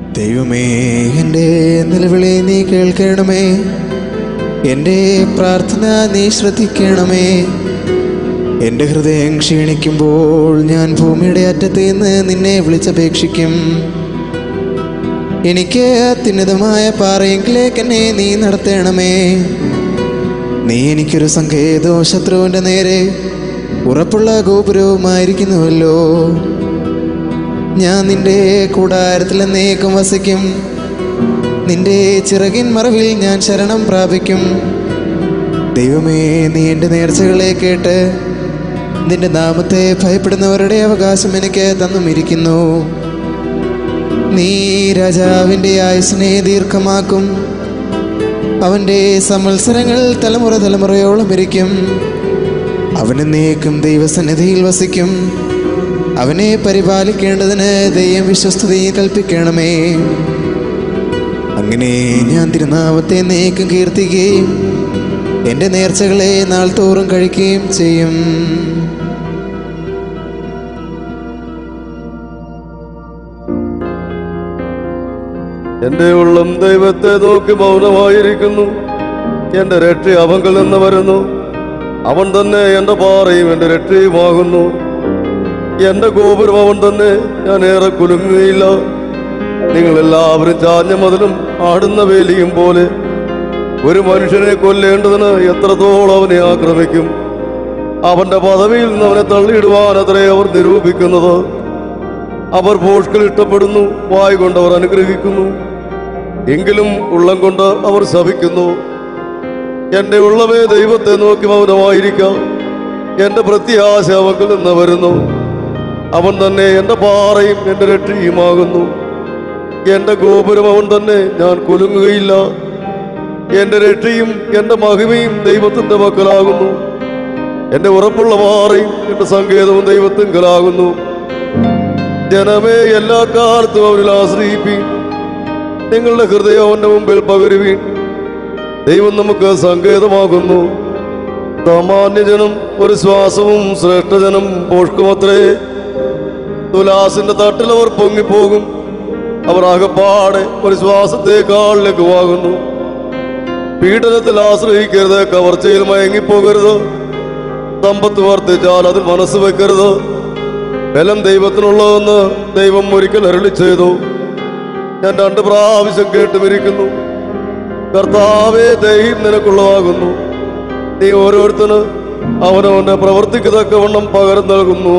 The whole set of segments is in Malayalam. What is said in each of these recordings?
ദൈവമേ എൻ്റെ നിലവിളി നീ കേൾക്കണമേ എൻ്റെ പ്രാർത്ഥന നീ ശ്രദ്ധിക്കണമേ എൻ്റെ ഹൃദയം ക്ഷീണിക്കുമ്പോൾ ഞാൻ ഭൂമിയുടെ അറ്റത്ത് നിന്ന് നിന്നെ വിളിച്ചപേക്ഷിക്കും എനിക്ക് അത്യുന്നതമായ പാറയെങ്കിലേക്ക് എന്നെ നീ നടത്തണമേ നീ എനിക്കൊരു സങ്കേതവും ശത്രുവിൻ്റെ നേരെ ഉറപ്പുള്ള ഗോപുരവുമായിരിക്കുന്നുവല്ലോ ഞാൻ നിന്റെ കൂടാരത്തിൽ എന്നേക്കും വസിക്കും നിന്റെ ചിറകിൻ മറവിൽ ഞാൻ ശരണം പ്രാപിക്കും ദൈവമേ നീ എൻ്റെ നേർച്ചകളെ കേട്ട് നിന്റെ നാമത്തെ ഭയപ്പെടുന്നവരുടെ അവകാശം എനിക്ക് തന്നുമിരിക്കുന്നു നീ രാജാവിൻ്റെ ആയുസിനെ ദീർഘമാക്കും അവൻ്റെ സംവത്സരങ്ങൾ തലമുറ തലമുറയോളം ഇരിക്കും അവന് നീക്കും ദൈവസന്നിധിയിൽ വസിക്കും അവനെ പരിപാലിക്കേണ്ടതിന് ദൈവം വിശ്വസ്തതയും കൽപ്പിക്കണമേ അങ്ങനെ ഞാൻ തിരുനാമത്തെ നീക്കം കീർത്തിക്കുകയും എൻ്റെ നേർച്ചകളെ നാൾ തോറും കഴിക്കുകയും ചെയ്യും എന്റെ ഉള്ളം ദൈവത്തെ നോക്കി മൗനമായിരിക്കുന്നു എന്റെ രക്ഷ അവങ്കിൽ നിന്ന് വരുന്നു അവൻ തന്നെ എന്റെ പാറയും എന്റെ രക്ഷയുമാകുന്നു എന്റെ ഗോപുരം അവൻ തന്നെ ഞാൻ ഏറെ കുലുങ്ങുകയില്ല നിങ്ങൾ എല്ലാവരും ചാഞ്ഞ മതിലും ആടുന്ന വേലിയും പോലെ ഒരു മനുഷ്യനെ കൊല്ലേണ്ടതിന് എത്രത്തോളം അവനെ ആക്രമിക്കും അവന്റെ പദവിയിൽ നിന്ന് അവനെ തള്ളിയിടുവാൻ അത്രേ അവർ നിരൂപിക്കുന്നത് അവർ പോഷ്കൾ ഇഷ്ടപ്പെടുന്നു വായ് കൊണ്ട് അവർ അനുഗ്രഹിക്കുന്നു എങ്കിലും ഉള്ളം കൊണ്ട് അവർ ശപിക്കുന്നു എന്റെ ഉള്ളമേ ദൈവത്തെ നോക്കി മൗനമായിരിക്കാം എന്റെ പ്രത്യാശ അവങ്കിൽ നിന്ന് വരുന്നു അവൻ തന്നെ എന്റെ പാറയും എന്റെ രക്ഷയുമാകുന്നു എന്റെ ഗോപുരം അവൻ തന്നെ ഞാൻ കുലുങ്ങുകയില്ല എന്റെ രക്ഷയും എന്റെ മഹിമയും ദൈവത്തിന്റെ മക്കളാകുന്നു എന്റെ ഉറപ്പുള്ള പാറയും എന്റെ സങ്കേതവും ദൈവത്തിങ്കലാകുന്നു ജനമേ എല്ലാ കാലത്തും അവരിൽ ആശ്രയിപ്പീൻ നിങ്ങളുടെ ഹൃദയം അവന്റെ മുമ്പിൽ പകരുവീൻ ദൈവം നമുക്ക് സങ്കേതമാകുന്നു സാമാന്യജനം ഒരു ശ്വാസവും ശ്രേഷ്ഠജനം പോഷ്കുമത്രേ തുലാസിന്റെ തട്ടിൽ അവർ പൊങ്ങിപ്പോകും അവർ ആകപ്പാടെ ഒരു ശ്വാസത്തേക്കാൾ ലഘുവാകുന്നു പീഡനത്തിൽ ആശ്രയിക്കരുത് കവർച്ചയിൽ മയങ്ങിപ്പോകരുത് സമ്പത്ത് വർദ്ധിച്ചാൽ അതിൽ മനസ്സ് വെക്കരുത് ബലം ദൈവത്തിനുള്ളതെന്ന് ദൈവം ഒരിക്കൽ അരുളി ചെയ്തു ഞാൻ രണ്ട് പ്രാവശ്യം കേട്ടുമിരിക്കുന്നു കർത്താവേ ദൈവം നിനക്കുള്ളതാകുന്നു നീ ഓരോരുത്തന് അവനവന്റെ പ്രവർത്തിക്ക് തക്കവണ്ണം പകരം നൽകുന്നു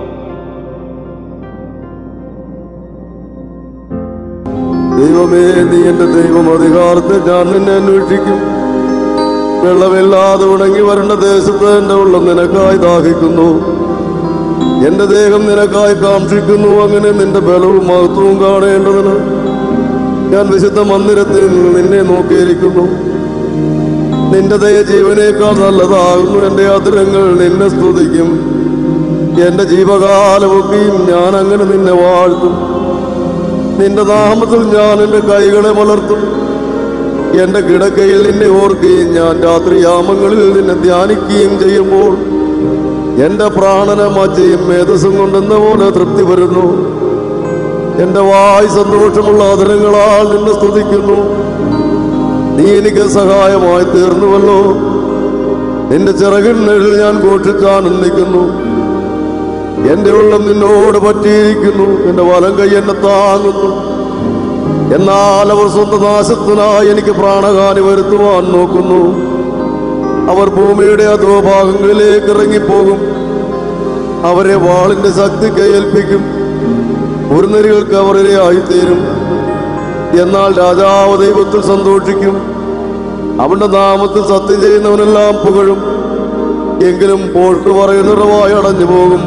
ദൈവമേ നീ എന്റെ ദൈവം അധികാരത്തിൽ ഞാൻ നിന്നെ അന്വേഷിക്കും വെള്ളമില്ലാതെ ഉണങ്ങി വരേണ്ട ദേശത്ത് എന്റെ ഉള്ളം നിനക്കായി ദാഹിക്കുന്നു എന്റെ ദേഹം നിനക്കായി കാക്ഷിക്കുന്നു അങ്ങനെ നിന്റെ ബലവും മഹത്വവും കാണേണ്ടതിന് ഞാൻ വിശുദ്ധ മന്ദിരത്തിൽ നിന്ന് നിന്നെ നോക്കിയിരിക്കുന്നു നിന്റെ ദയ ജീവനേക്കാൾ നല്ലതാകുന്നു എന്റെ അതിരങ്ങൾ നിന്നെ സ്തുതിക്കും എന്റെ ജീവകാലമൊക്കെയും ഞാൻ അങ്ങനെ നിന്നെ വാഴ്ത്തും നിന്റെ നാമത്തിൽ ഞാൻ എന്റെ കൈകളെ വളർത്തും എന്റെ കിടക്കയിൽ നിന്നെ ഓർക്കുകയും ഞാൻ രാത്രിയാമങ്ങളിൽ നിന്നെ ധ്യാനിക്കുകയും ചെയ്യുമ്പോൾ എന്റെ പ്രാണന മജ്ജയും മേധസ്സും കൊണ്ടെന്ന പോലെ തൃപ്തി വരുന്നു എന്റെ വായ് സന്തോഷമുള്ള ആദരങ്ങളാൽ നിന്നെ സ്തുതിക്കുന്നു നീ എനിക്ക് സഹായമായി തീർന്നുവല്ലോ നിന്റെ ചിറകിൻ നിഴൽ ഞാൻ ഘോഷിച്ചാനന്ദിക്കുന്നു എന്റെ ഉള്ളം നിന്നോട് പറ്റിയിരിക്കുന്നു എന്റെ വലം കൈ എന്നെ താങ്ങുന്നു എന്നാൽ അവർ സ്വന്തം നാശത്തിനായി എനിക്ക് പ്രാണഹാനി വരുത്തുവാൻ നോക്കുന്നു അവർ ഭൂമിയുടെ അധോഭാഗങ്ങളിലേക്ക് ഇറങ്ങിപ്പോകും അവരെ വാളിന്റെ ശക്തിക്ക് ഏൽപ്പിക്കും ഉരുന്നരികൾക്ക് അവർ ഇരയായിത്തീരും എന്നാൽ രാജാവ് ദൈവത്തിൽ സന്തോഷിക്കും അവന്റെ നാമത്തിൽ സത്യം ചെയ്യുന്നവനെല്ലാം പുകഴും എങ്കിലും പോർക്ക് പറയുന്നവരുടെ വായ അടഞ്ഞു പോകും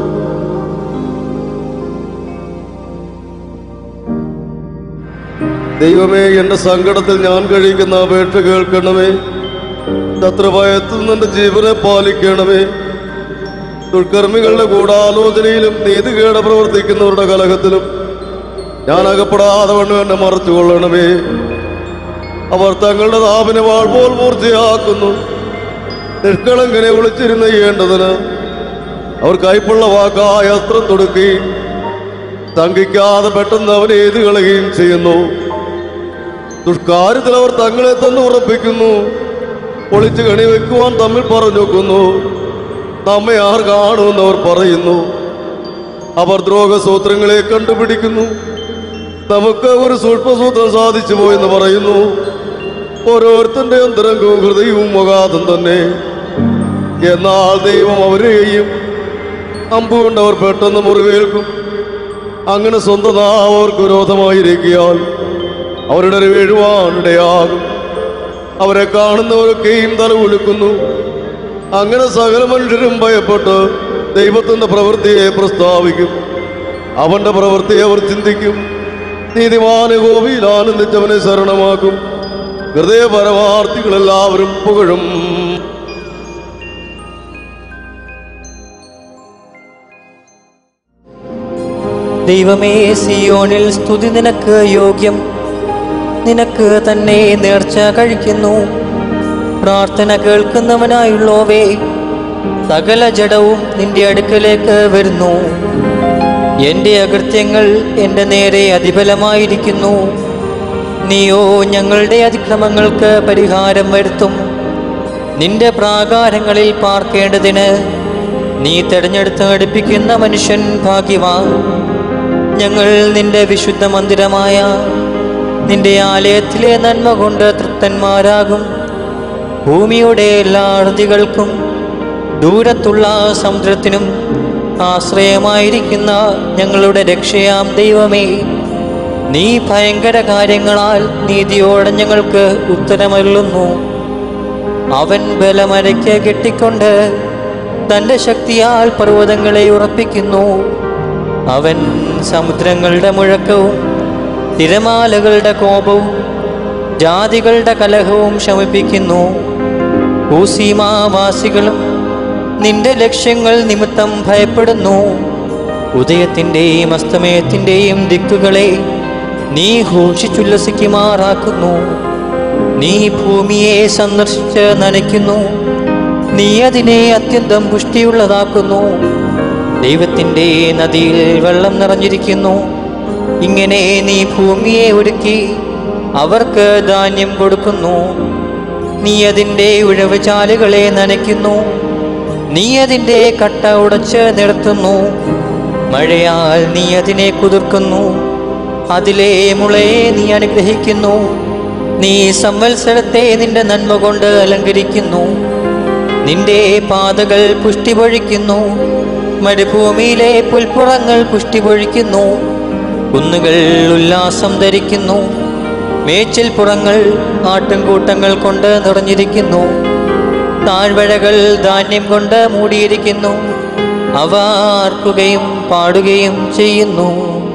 ദൈവമേ എന്റെ സങ്കടത്തിൽ ഞാൻ കഴിക്കുന്ന അപേക്ഷ കേൾക്കണമേ ശത്രുഭയത്തിൽ നിന്ന് എന്റെ ജീവനെ പാലിക്കണമേ ദുഷ്കർമ്മികളുടെ ഗൂഢാലോചനയിലും നീതികേട് പ്രവർത്തിക്കുന്നവരുടെ കലഹത്തിലും ഞാൻ അകപ്പെടാതെ വണ്ണം എന്നെ മറച്ചുകൊള്ളണമേ അവർ തങ്ങളുടെ നാവിനെ വാൾപോൽ മൂർച്ചയാക്കുന്നു നിഷ്കളങ്കനെ ഒളിച്ചിരുന്ന് ചെയ്യേണ്ടതിന് അവർ കൈപ്പുള്ള വാക്കായ അസ്ത്രം തൊടുക്കി തങ്കിക്കാതെ പെട്ടെന്ന് അവൻ ഏത് കളയുകയും ചെയ്യുന്നു ദുഷ്കാര്യത്തിൽ അവർ തങ്ങളെ തന്നെ ഉറപ്പിക്കുന്നു ഒളിച്ചു കണി വെക്കുവാൻ തമ്മിൽ പറഞ്ഞു നോക്കുന്നു നമ്മെ ആർ കാണുമെന്ന് അവർ പറയുന്നു അവർ ദ്രോഹസൂത്രങ്ങളെ കണ്ടുപിടിക്കുന്നു നമുക്ക് ഒരു സൂക്ഷ്മസൂത്രം സാധിച്ചു പോയെന്ന് പറയുന്നു ഓരോരുത്തന്റെ അന്തരംഗവും ഹൃദയവും മുഖാതം തന്നെ എന്നാൽ ദൈവം അവരെയും അമ്പുകൊണ്ട് അവർ പെട്ടെന്ന് മുറിവേൽക്കും അങ്ങനെ സ്വന്തം നാവ് അവർക്ക് വിരോധമായിരിക്കിയാൽ അവരുടെ ഒരു വീഴുവാനിടയാകും അവരെ കാണുന്നവരൊക്കെയും തല കുലുക്കുന്നു അങ്ങനെ സകല മനുഷ്യരും ഭയപ്പെട്ട് ദൈവത്തിന്റെ പ്രവൃത്തിയെ പ്രസ്താവിക്കും അവന്റെ പ്രവൃത്തിയെ അവർ ചിന്തിക്കും നീതിമാന ഗോപിയിൽ ആനന്ദിച്ചവനെ ശരണമാക്കും ഹൃദയ പരമാർത്ഥികളെല്ലാവരും പുകഴും ദൈവമേ സിയോനിൽ സ്തുതി നിനക്ക് യോഗ്യം നിനക്ക് തന്നെ നേർച്ച കഴിക്കുന്നു പ്രാർത്ഥന കേൾക്കുന്നവനായുള്ളോവേ സകല ജഡവും നിന്റെ അടുക്കലേക്ക് വരുന്നു എൻ്റെ അകൃത്യങ്ങൾ എൻ്റെ നേരെ അതിബലമായിരിക്കുന്നു നീയോ ഞങ്ങളുടെ അതിക്രമങ്ങൾക്ക് പരിഹാരം വരുത്തും നിന്റെ പ്രാകാരങ്ങളിൽ പാർക്കേണ്ടതിന് നീ തെരഞ്ഞെടുത്ത് അടുപ്പിക്കുന്ന മനുഷ്യൻ ഭാഗ്യവാൻ ഞങ്ങൾ നിന്റെ വിശുദ്ധ മന്ദിരമായ നിന്റെ ആലയത്തിലെ നന്മ കൊണ്ട് തൃപ്തന്മാരാകും ഭൂമിയുടെ എല്ലാ അറുതികൾക്കും ദൂരത്തുള്ള സമുദ്രത്തിനും ആശ്രയമായിരിക്കുന്ന ഞങ്ങളുടെ രക്ഷയാം ദൈവമേ നീ ഭയങ്കര കാര്യങ്ങളാൽ നീതിയോടെ ഞങ്ങൾക്ക് ഉത്തരമല്ലുന്നു അവൻ ബലമരയ്ക്ക് കെട്ടിക്കൊണ്ട് തൻ്റെ ശക്തിയാൽ പർവ്വതങ്ങളെ ഉറപ്പിക്കുന്നു അവൻ സമുദ്രങ്ങളുടെ മുഴക്കവും തിരമാലകളുടെ കോപവും ജാതികളുടെ കലഹവും ശമിപ്പിക്കുന്നു ഊസീമാവാസികളും നിന്റെ ലക്ഷ്യങ്ങൾ നിമിത്തം ഭയപ്പെടുന്നു ഉദയത്തിൻ്റെയും അസ്തമയത്തിൻ്റെയും ദിക്കുകളെ നീ ഘോഷിച്ചുല്ലസിക്കുമാറാക്കുന്നു നീ ഭൂമിയെ സന്ദർശിച്ച് നനയ്ക്കുന്നു നീ അതിനെ അത്യന്തം പുഷ്ടിയുള്ളതാക്കുന്നു ദൈവത്തിൻ്റെ നദിയിൽ വെള്ളം നിറഞ്ഞിരിക്കുന്നു ഇങ്ങനെ നീ ഭൂമിയെ ഒരുക്കി അവർക്ക് ധാന്യം കൊടുക്കുന്നു നീ അതിൻ്റെ ഉഴവുചാലുകളെ നനയ്ക്കുന്നു നീ അതിൻ്റെ കട്ട ഉടച്ച് നിർത്തുന്നു മഴയാൽ നീ അതിനെ കുതിർക്കുന്നു അതിലെ മുളയെ നീ അനുഗ്രഹിക്കുന്നു നീ സംവത്സരത്തെ നിന്റെ നന്മ കൊണ്ട് അലങ്കരിക്കുന്നു നിന്റെ പാതകൾ പുഷ്ടി പൊഴിക്കുന്നു മരുഭൂമിയിലെ പുൽപ്പുറങ്ങൾ പുഷ്ടി പൊഴിക്കുന്നു കുന്നുകൾ ഉല്ലാസം ധരിക്കുന്നു മേച്ചിൽപ്പുറങ്ങൾ ആട്ടിൻകൂട്ടങ്ങൾ കൊണ്ട് നിറഞ്ഞിരിക്കുന്നു താഴ്വഴകൾ ധാന്യം കൊണ്ട് മൂടിയിരിക്കുന്നു അവ ആർക്കുകയും പാടുകയും ചെയ്യുന്നു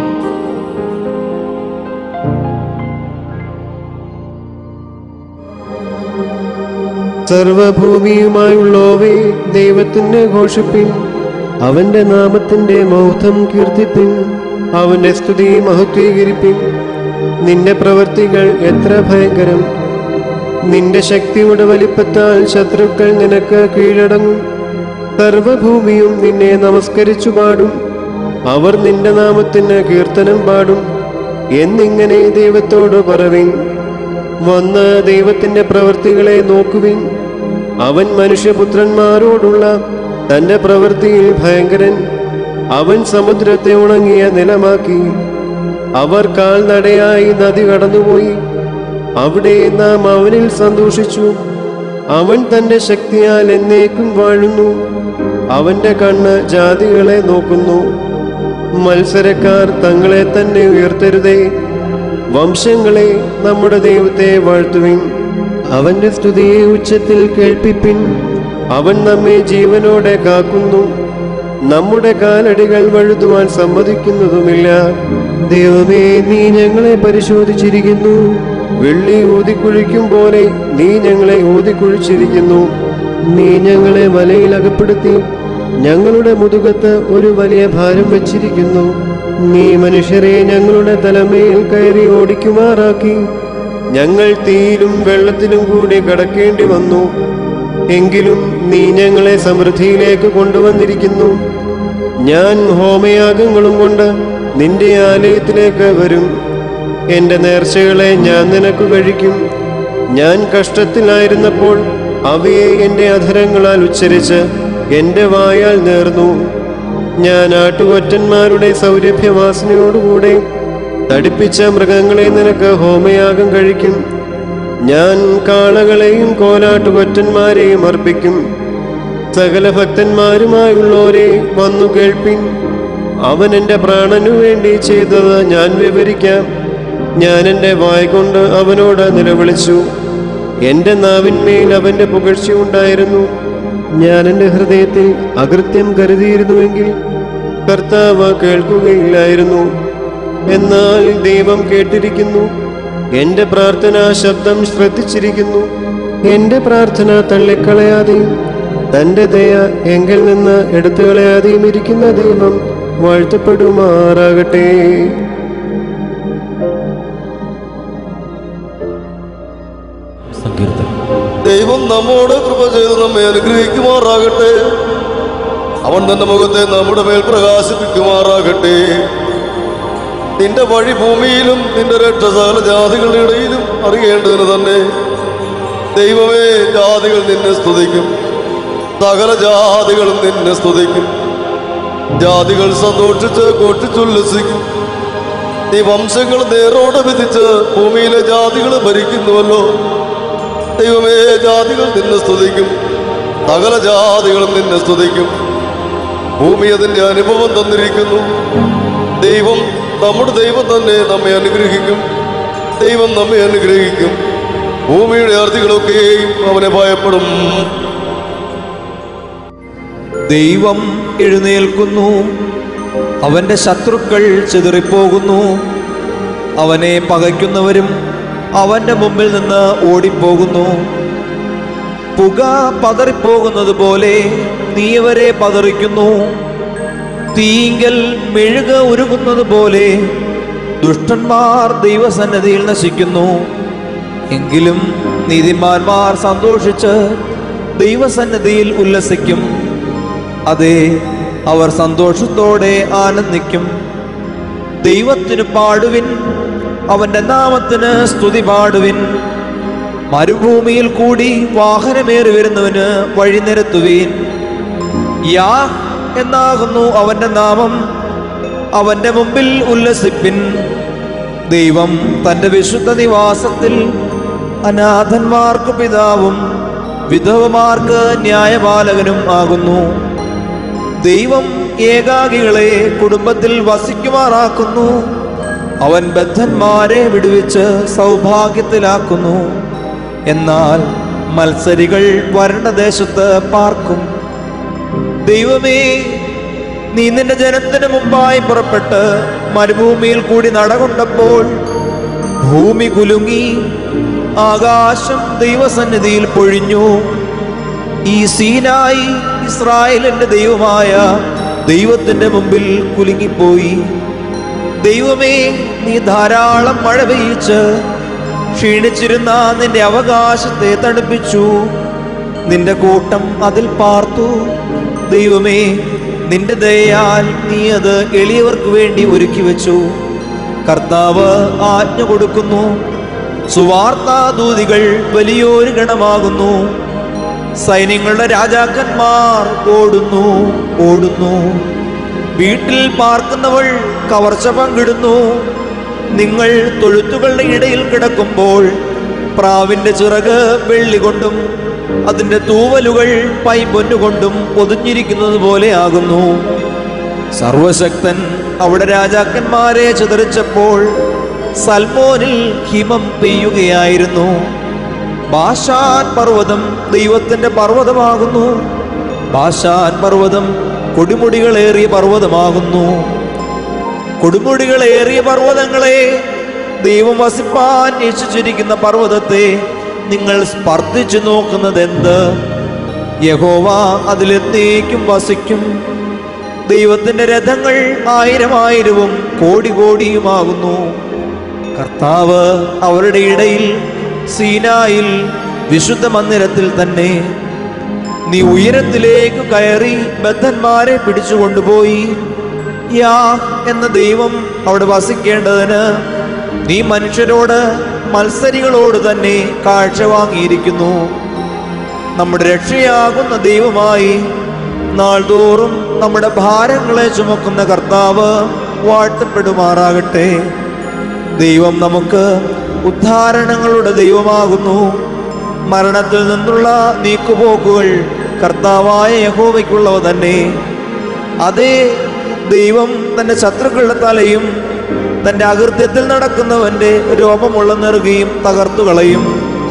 സർവഭൂമിയുമായുള്ളോവേ ദൈവത്തിന് ഘോഷിപ്പിൻ അവന്റെ നാമത്തിന്റെ മൗഥം കീർത്തിപ്പിൻ അവന്റെ സ്തുതി മഹത്വീകരിപ്പിൻ നിന്റെ പ്രവൃത്തികൾ എത്ര ഭയങ്കരം നിന്റെ ശക്തിയുടെ വലിപ്പത്താൽ ശത്രുക്കൾ നിനക്ക് കീഴടങ്ങും സർവഭൂമിയും നിന്നെ നമസ്കരിച്ചു പാടും അവർ നിന്റെ നാമത്തിന് കീർത്തനം പാടും എന്നിങ്ങനെ ദൈവത്തോട് പറവിൻ വന്ന് ദൈവത്തിന്റെ പ്രവൃത്തികളെ നോക്കുവിൻ അവൻ മനുഷ്യപുത്രന്മാരോടുള്ള തന്റെ പ്രവൃത്തിയിൽ ഭയങ്കരൻ അവൻ സമുദ്രത്തെ ഉണങ്ങിയ നിലമാക്കി അവർ കാൽനടയായി നദി കടന്നുപോയി അവിടെ നാം അവനിൽ സന്തോഷിച്ചു അവൻ തന്റെ ശക്തിയാൽ എന്നേക്കും വാഴുന്നു അവന്റെ കണ്ണ് ജാതികളെ നോക്കുന്നു മത്സരക്കാർ തങ്ങളെ തന്നെ ഉയർത്തരുതേ വംശങ്ങളെ നമ്മുടെ ദൈവത്തെ വാഴ്ത്തുവിൻ അവന്റെ സ്തുതിയെ ഉച്ചത്തിൽ കേൾപ്പിപ്പിൻ അവൻ നമ്മെ ജീവനോടെ കാക്കുന്നു നമ്മുടെ കാലടികൾ വഴുതുവാൻ സമ്മതിക്കുന്നതുമില്ല ദൈവമേ നീ ഞങ്ങളെ പരിശോധിച്ചിരിക്കുന്നു വെള്ളി ഊതിക്കുഴിക്കും പോലെ നീ ഞങ്ങളെ ഊതിക്കുഴിച്ചിരിക്കുന്നു നീ ഞങ്ങളെ വലയിൽ അകപ്പെടുത്തി ഞങ്ങളുടെ മുതുകത്ത് ഒരു വലിയ ഭാരം വച്ചിരിക്കുന്നു നീ മനുഷ്യരെ ഞങ്ങളുടെ തലമേൽ കയറി ഓടിക്കുമാറാക്കി ഞങ്ങൾ തീയിലും വെള്ളത്തിലും കൂടി കടക്കേണ്ടി വന്നു എങ്കിലും നീ ഞങ്ങളെ സമൃദ്ധിയിലേക്ക് കൊണ്ടുവന്നിരിക്കുന്നു ഞാൻ ഹോമയാഗങ്ങളും കൊണ്ട് നിന്റെ ആലയത്തിലേക്ക് വരും എൻ്റെ നേർച്ചകളെ ഞാൻ നിനക്ക് കഴിക്കും ഞാൻ കഷ്ടത്തിലായിരുന്നപ്പോൾ അവയെ എൻ്റെ അധരങ്ങളാൽ ഉച്ചരിച്ച് എൻ്റെ വായാൽ നേർന്നു ഞാൻ ആട്ടുകൊറ്റന്മാരുടെ സൗരഭ്യവാസനയോടുകൂടെ തടിപ്പിച്ച മൃഗങ്ങളെ നിനക്ക് ഹോമയാഗം കഴിക്കും ഞാൻ കാളകളെയും കോലാട്ടുകൊറ്റന്മാരെയും അർപ്പിക്കും സകല ഭക്തന്മാരുമായുള്ളവരെ വന്നു കേൾപ്പിൻ അവൻ എൻ്റെ പ്രാണനു വേണ്ടി ചെയ്തത് ഞാൻ വിവരിക്കാം ഞാൻ എൻ്റെ വായ്കൊണ്ട് അവനോട് നിലവിളിച്ചു എൻ്റെ നാവിന്മേൽ അവൻ്റെ പുകഴ്ചയുണ്ടായിരുന്നു ഞാൻ എൻ്റെ ഹൃദയത്തിൽ അകൃത്യം കരുതിയിരുന്നുവെങ്കിൽ കർത്താവ് കേൾക്കുകയില്ലായിരുന്നു എന്നാൽ ദൈവം കേട്ടിരിക്കുന്നു എൻ്റെ പ്രാർത്ഥനാ ശബ്ദം ശ്രദ്ധിച്ചിരിക്കുന്നു എൻ്റെ പ്രാർത്ഥന തള്ളിക്കളയാതെയും തൻ്റെ ദയ എങ്കിൽ നിന്ന് എടുത്തു കളയാതെയും ഇരിക്കുന്ന ദൈവം വാഴ്ത്തപ്പെടുമാറാകട്ടെ സങ്കീർത്തനം ദൈവം നമ്മോട് കൃപ ചെയ്ത് നമ്മെ അനുഗ്രഹിക്കുമാറാകട്ടെ അവൻ തന്റെ മുഖത്തെ നമ്മുടെ മേൽ പ്രകാശിപ്പിക്കുമാറാകട്ടെ നിന്റെ വഴി ഭൂമിയിലും നിന്റെ രക്ഷസാല ജാതികളുടെ ഇടയിലും അറിയേണ്ടതിന് തന്നെ ദൈവമേ ജാതികൾ നിന്നെ സ്തുതിക്കും സകല ജാതികളും നിന്നെ സ്തുതിക്കും ജാതികൾ സന്തോഷിച്ച് ഘോഷിച്ചുല്ലസിക്കും നീ വംശങ്ങൾ നേരോടെ വിധിച്ച് ഭൂമിയിലെ ജാതികൾ ഭരിക്കുന്നുവല്ലോ ദൈവമേ ജാതികൾ നിന്നെ സ്തുതിക്കും സകല ജാതികളും നിന്നെ സ്തുതിക്കും ഭൂമി അതിന്റെ അനുഭവം തന്നിരിക്കുന്നു ദൈവം നമ്മുടെ ദൈവം തന്നെ നമ്മെ അനുഗ്രഹിക്കും ദൈവം നമ്മെ അനുഗ്രഹിക്കും ഭൂമിയുടെ അർത്ഥികളൊക്കെയും അവനെ ഭയപ്പെടും ദൈവം എഴുന്നേൽക്കുന്നു അവന്റെ ശത്രുക്കൾ ചിതറിപ്പോകുന്നു അവനെ പകയ്ക്കുന്നവരും അവന്റെ മുമ്പിൽ നിന്ന് ഓടിപ്പോകുന്നു പുക പതറിപ്പോകുന്നത് പോലെ നീ അവരെ പതറിക്കുന്നു തീങ്കൽ മെഴുക ഉരുകുന്നത് പോലെ ദുഷ്ടന്മാർ ദൈവസന്നദ്ധിയിൽ നശിക്കുന്നു എങ്കിലും നീതിമാന്മാർ സന്തോഷിച്ച് ദൈവസന്നദ്ധിയിൽ ഉല്ലസിക്കും അതെ അവർ സന്തോഷത്തോടെ ആനന്ദിക്കും ദൈവത്തിന് പാടുവിൻ അവന്റെ നാമത്തിന് സ്തുതി പാടുവിൻ മരുഭൂമിയിൽ കൂടി വാഹനമേറി വരുന്നവന് വഴി നിരത്തുവീൻ യാ എന്നാകുന്നു അവന്റെ നാമം അവന്റെ മുമ്പിൽ ഉല്ലസിപ്പിൻ ദൈവം തന്റെ വിശുദ്ധ നിവാസത്തിൽ അനാഥന്മാർക്ക് പിതാവും വിധവമാർക്ക് ന്യായപാലകനും ആകുന്നു ദൈവം ഏകാകികളെ കുടുംബത്തിൽ വസിക്കുമാറാക്കുന്നു അവൻ ബദ്ധന്മാരെ വിടുവിച്ച് സൗഭാഗ്യത്തിലാക്കുന്നു എന്നാൽ മത്സരികൾ വരണദേശത്ത് പാർക്കും ദൈവമേ നീ നിന്റെ ജനത്തിന് മുമ്പായി പുറപ്പെട്ട് മരുഭൂമിയിൽ കൂടി നടകൊണ്ടപ്പോൾ ഭൂമി കുലുങ്ങി ആകാശം ദൈവസന്നിധിയിൽ പൊഴിഞ്ഞു ഈ സീനായി ഇസ്രായേലിന്റെ ദൈവമായ ദൈവത്തിന്റെ മുമ്പിൽ കുലുങ്ങിപ്പോയി ദൈവമേ നീ ധാരാളം മഴ പെയ്യിച്ച് ക്ഷീണിച്ചിരുന്ന നിന്റെ അവകാശത്തെ തണുപ്പിച്ചു നിന്റെ കൂട്ടം അതിൽ പാർത്തു ദൈവമേ നിന്റെ ദയയാൽ നീ അത് എളിയവർക്ക് വേണ്ടി ഒരുക്കി വെച്ചു കർത്താവ് ആജ്ഞ കൊടുക്കുന്നു സുവാർത്താദൂതികൾ വലിയൊരു ഗണമാകുന്നു സൈന്യങ്ങളുടെ രാജാക്കന്മാർ ഓടുന്നു ഓടുന്നു വീട്ടിൽ പാർക്കുന്നവൾ കവർച്ച പങ്കിടുന്നു നിങ്ങൾ തൊഴുത്തുകളുടെ ഇടയിൽ കിടക്കുമ്പോൾ പ്രാവിന്റെ ചിറക് വെള്ളി കൊണ്ടും അതിന്റെ തൂവലുകൾ പൈമ്പൊന്നുകൊണ്ടും പൊതിഞ്ഞിരിക്കുന്നത് പോലെ ആകുന്നു സർവശക്തൻ അവിടെ രാജാക്കന്മാരെ ചിതറിച്ചപ്പോൾ സൽമോനിൽ ഹിമം പെയ്യുകയായിരുന്നു ബാഷാൻ പർവ്വതം ദൈവത്തിന്റെ പർവ്വതമാകുന്നു ബാഷാൻ പർവ്വതം കൊടിമുടികളേറിയ പർവ്വതമാകുന്നു കൊടുമുടികളേറിയ പർവ്വതങ്ങളെ ദൈവം വസിപ്പാൻ നിശ്ചയിച്ചിരിക്കുന്ന പർവ്വതത്തെ നിങ്ങൾ സ്പർദ്ധിച്ചു നോക്കുന്നത് എന്ത് യഹോവ അതിലെത്തേക്കും വസിക്കും ദൈവത്തിന്റെ രഥങ്ങൾ ആയിരം ആയിരവും കോടി കോടിയുമാകുന്നു കർത്താവ് അവരുടെ ഇടയിൽ സീനായിൽ വിശുദ്ധ മന്ദിരത്തിൽ തന്നെ നീ ഉയരത്തിലേക്ക് കയറി ബദ്ധന്മാരെ പിടിച്ചുകൊണ്ടുപോയി യാ എന്ന ദൈവം അവിടെ വസിക്കേണ്ടതിന് നീ മനുഷ്യരോട് മത്സരികളോട് തന്നെ കാഴ്ച വാങ്ങിയിരിക്കുന്നു നമ്മുടെ രക്ഷയാകുന്ന ദൈവമായി നാൾതോറും നമ്മുടെ ഭാരങ്ങളെ ചുമക്കുന്ന കർത്താവ് വാഴ്ത്തപ്പെടുമാറാകട്ടെ ദൈവം നമുക്ക് ഉദ്ധാരണങ്ങളുടെ ദൈവമാകുന്നു മരണത്തിൽ നിന്നുള്ള നീക്കുപോക്കുകൾ കർത്താവായ യഹോവയ്ക്കുള്ളവ തന്നെ അതേ ദൈവം തന്റെ ശത്രുക്കളുടെ തലയും തന്റെ അകൃത്യത്തിൽ നടക്കുന്നവന്റെ രോപമുള്ള നെറുകയും തകർത്തു കളയും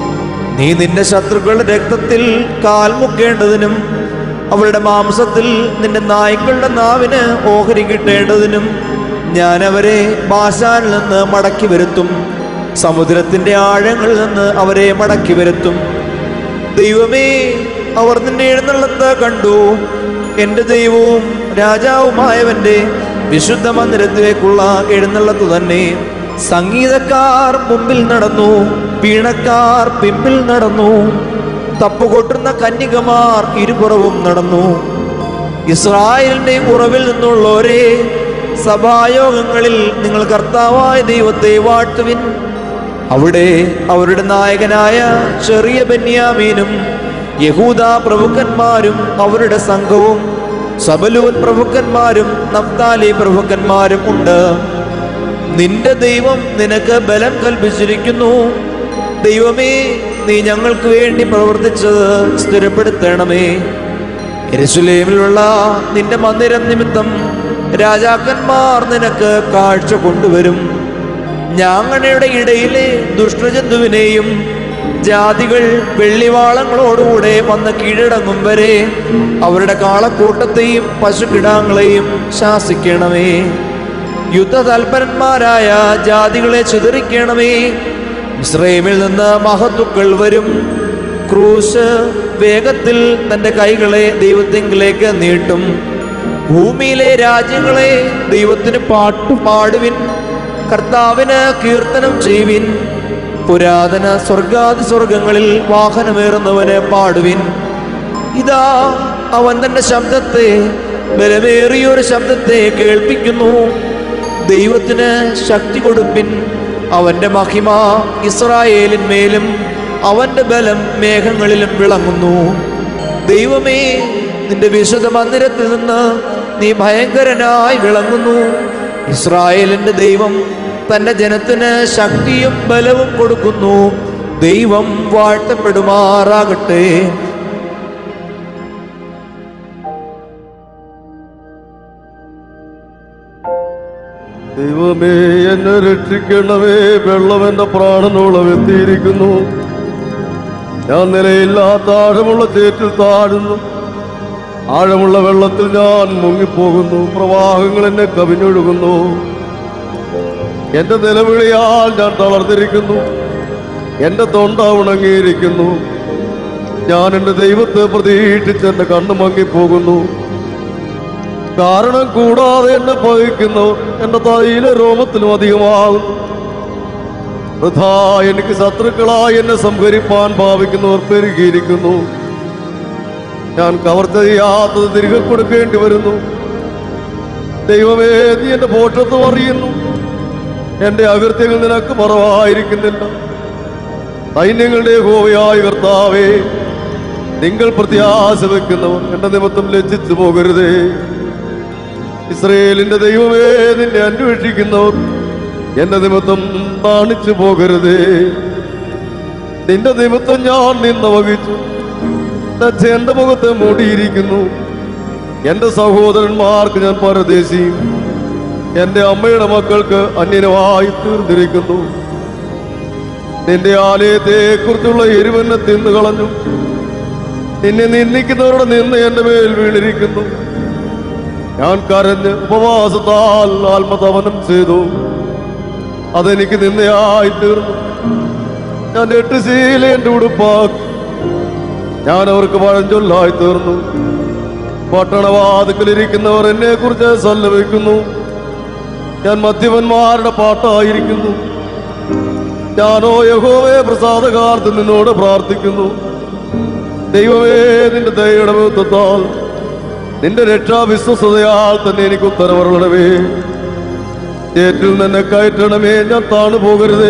നീ നിന്റെ ശത്രുക്കളുടെ രക്തത്തിൽ കാൽ മുക്കേണ്ടതിനും അവരുടെ മാംസത്തിൽ നിന്റെ നായ്ക്കളുടെ നാവിന് ഓഹരി കിട്ടേണ്ടതിനും ഞാൻ അവരെ ബാശാനിൽ നിന്ന് മടക്കി വരുത്തും സമുദ്രത്തിന്റെ ആഴങ്ങളിൽ നിന്ന് അവരെ മടക്കി വരുത്തും ദൈവമേ അവർ നിന്നെ എഴുന്നള്ളത്ത് കണ്ടു എന്റെ ദൈവവും രാജാവുമായവന്റെ വിശുദ്ധ മന്ദിരത്തിലേക്കുള്ള എഴുന്നള്ളത്ത് തന്നെ സംഗീതക്കാർ മുമ്പിൽ നടന്നു വീണക്കാർ പിമ്പിൽ നടന്നു തപ്പുകൊട്ടുന്ന കന്യകമാർ ഇരുപുറവും നടന്നു ഇസ്രായേലിന്റെ ഉറവിൽ നിന്നുള്ളവരെ സഭായോഗങ്ങളിൽ നിങ്ങൾ കർത്താവായ ദൈവത്തെ വാഴ്ത്തുവിൻ അവിടെ അവരുടെ നായകനായ ചെറിയ ബന്യാമീനും യഹൂദ പ്രഭുക്കന്മാരും അവരുടെ സംഘവും സബലൂൻ പ്രഭുക്കന്മാരും നഫ്താലി പ്രഭുക്കന്മാരും ഉണ്ട് നിന്റെ ദൈവം നിനക്ക് ബലം കൽപ്പിച്ചിരിക്കുന്നു ദൈവമേ നീ ഞങ്ങൾക്ക് വേണ്ടി പ്രവർത്തിച്ചത് സ്ഥിരപ്പെടുത്തണമേ യെരൂശലേമിലുള്ള നിന്റെ മന്ദിരം നിമിത്തം രാജാക്കന്മാർ നിനക്ക് കാഴ്ച കൊണ്ടുവരും ഞാങ്ങണയുടെ ഇടയിലെ ദുഷ്ടജന്തുവിനെയും ജാതികൾ വെള്ളിവാളങ്ങളോടുകൂടെ വന്ന് കീഴടങ്ങും വരെ അവരുടെ കാളക്കൂട്ടത്തെയും പശുക്കിടാങ്ങളെയും ശാസിക്കണമേ യുദ്ധതൽപരന്മാരായ ജാതികളെ ചിതറിക്കണമേ ഇസ്രയേമിൽ നിന്ന് മഹത്തുക്കൾ വരും ക്രൂശ് വേഗത്തിൽ തന്റെ കൈകളെ ദൈവത്തിങ്കിലേക്ക് നീട്ടും ഭൂമിയിലെ രാജ്യങ്ങളെ ദൈവത്തിന് പാട്ടു പാടുവിൻ കർത്താവിന് കീർത്തനം ചെയ്യുവിൻ പുരാതന സ്വർഗാതി സ്വർഗങ്ങളിൽ വാഹനമേറുന്നവന് പാടുവിൻ ഇതാ അവൻ തന്റെ ശബ്ദത്തെ ബലമേറിയൊരു ശബ്ദത്തെ കേൾപ്പിക്കുന്നു ദൈവത്തിന് ശക്തി കൊടുപ്പിൻ അവന്റെ മഹിമ ഇസ്രായേലിന്മേലും അവന്റെ ബലം മേഘങ്ങളിലും വിളങ്ങുന്നു ദൈവമേ നിന്റെ വിശുദ്ധ മന്ദിരത്തിൽ നിന്ന് നീ ഭയങ്കരനായി വിളങ്ങുന്നു ഇസ്രായേലിന്റെ ദൈവം തന്റെ ജനത്തിന് ശക്തിയും ബലവും കൊടുക്കുന്നു ദൈവം വാഴ്ത്തപ്പെടുമാറാകട്ടെ ദൈവമേ എന്നെ രക്ഷിക്കണമേ വെള്ളം എന്റെ പ്രാണനോളം എത്തിയിരിക്കുന്നു ഞാൻ നിലയില്ലാത്ത ആഴമുള്ള ചേറ്റിൽ താഴുന്നു ആഴമുള്ള വെള്ളത്തിൽ ഞാൻ മുങ്ങിപ്പോകുന്നു പ്രവാഹങ്ങൾ എന്നെ കവിഞ്ഞൊഴുകുന്നു എന്റെ നിലവിളിയാൽ ഞാൻ തളർന്നിരിക്കുന്നു എന്റെ തൊണ്ട ഉണങ്ങിയിരിക്കുന്നു ഞാൻ എന്റെ ദൈവത്തെ പ്രതീക്ഷിച്ച് എന്റെ കണ്ണു മങ്ങിപ്പോകുന്നു കാരണം കൂടാതെ എന്നെ പകയ്ക്കുന്നു എന്റെ തൈല രോമത്തിലും അധികമാകുന്നു വൃഥാ എനിക്ക് ശത്രുക്കളായി എന്നെ സംഹരിപ്പാൻ ഭാവിക്കുന്നവർ പെരുകിയിരിക്കുന്നു ഞാൻ കവർച്ച ചെയ്യാത്തത് തിരികെ കൊടുക്കേണ്ടി വരുന്നു ദൈവമേ നീ എന്റെ പോഷത്വം അറിയുന്നു എന്റെ അകൃത്യങ്ങൾ നിനക്ക് മറവായിരിക്കുന്നില്ല സൈന്യങ്ങളുടെ ഹോവയായ കർത്താവേ നിങ്ങൾ പ്രത്യാശ വെക്കുന്നവർ എന്റെ നിമിത്തം ലജ്ജിച്ചു പോകരുതേ ഇസ്രയേലിന്റെ ദൈവമേ നിന്നെ അന്വേഷിക്കുന്നവർ എന്റെ നിമിത്തം താണിച്ചു പോകരുതേ നിന്റെ നിമിത്തം ഞാൻ നിന്ന വഹിച്ചു ലജ്ജ എന്റെ മുഖത്തെ മൂടിയിരിക്കുന്നു എന്റെ സഹോദരന്മാർക്ക് ഞാൻ പരദേശിയും എന്റെ അമ്മയുടെ മക്കൾക്ക് അന്യനമായി തീർന്നിരിക്കുന്നു നിന്റെ ആലയത്തെ കുറിച്ചുള്ള എരിവെന്നെ തിന്നു കളഞ്ഞു നിന്നെ നിന്ദിക്കുന്നവരുടെ നിന്ന് എന്റെ മേൽ വീണിരിക്കുന്നു ഞാൻ കരഞ്ഞ് ഉപവാസത്താൽ ആത്മതപനം ചെയ്തു അതെനിക്ക് നിന്നയായി തീർന്നു ഞാൻ എട്ട് ശീല എന്റെ ഉടുപ്പാക്കി ഞാൻ അവർക്ക് പഴഞ്ചൊല്ലായി തീർന്നു പട്ടണവാതിക്കലിരിക്കുന്നവർ എന്നെ കുറിച്ച് സല്ലപിക്കുന്നു ഞാൻ മദ്യപന്മാരുടെ പാട്ടായിരിക്കുന്നു ഞാനോ യഹോവേ പ്രസാദകാർത്ത് നിന്നോട് പ്രാർത്ഥിക്കുന്നു ദൈവമേ നിന്റെ ദയയുടെ ബന്ധത്താൽ നിന്റെ രക്ഷാവിശ്വസതയാൽ തന്നെ എനിക്ക് ഉത്തരവരണമേ ചേറ്റിൽ നിന്നെ കയറ്റണമേ ഞാൻ താണു പോകരുതേ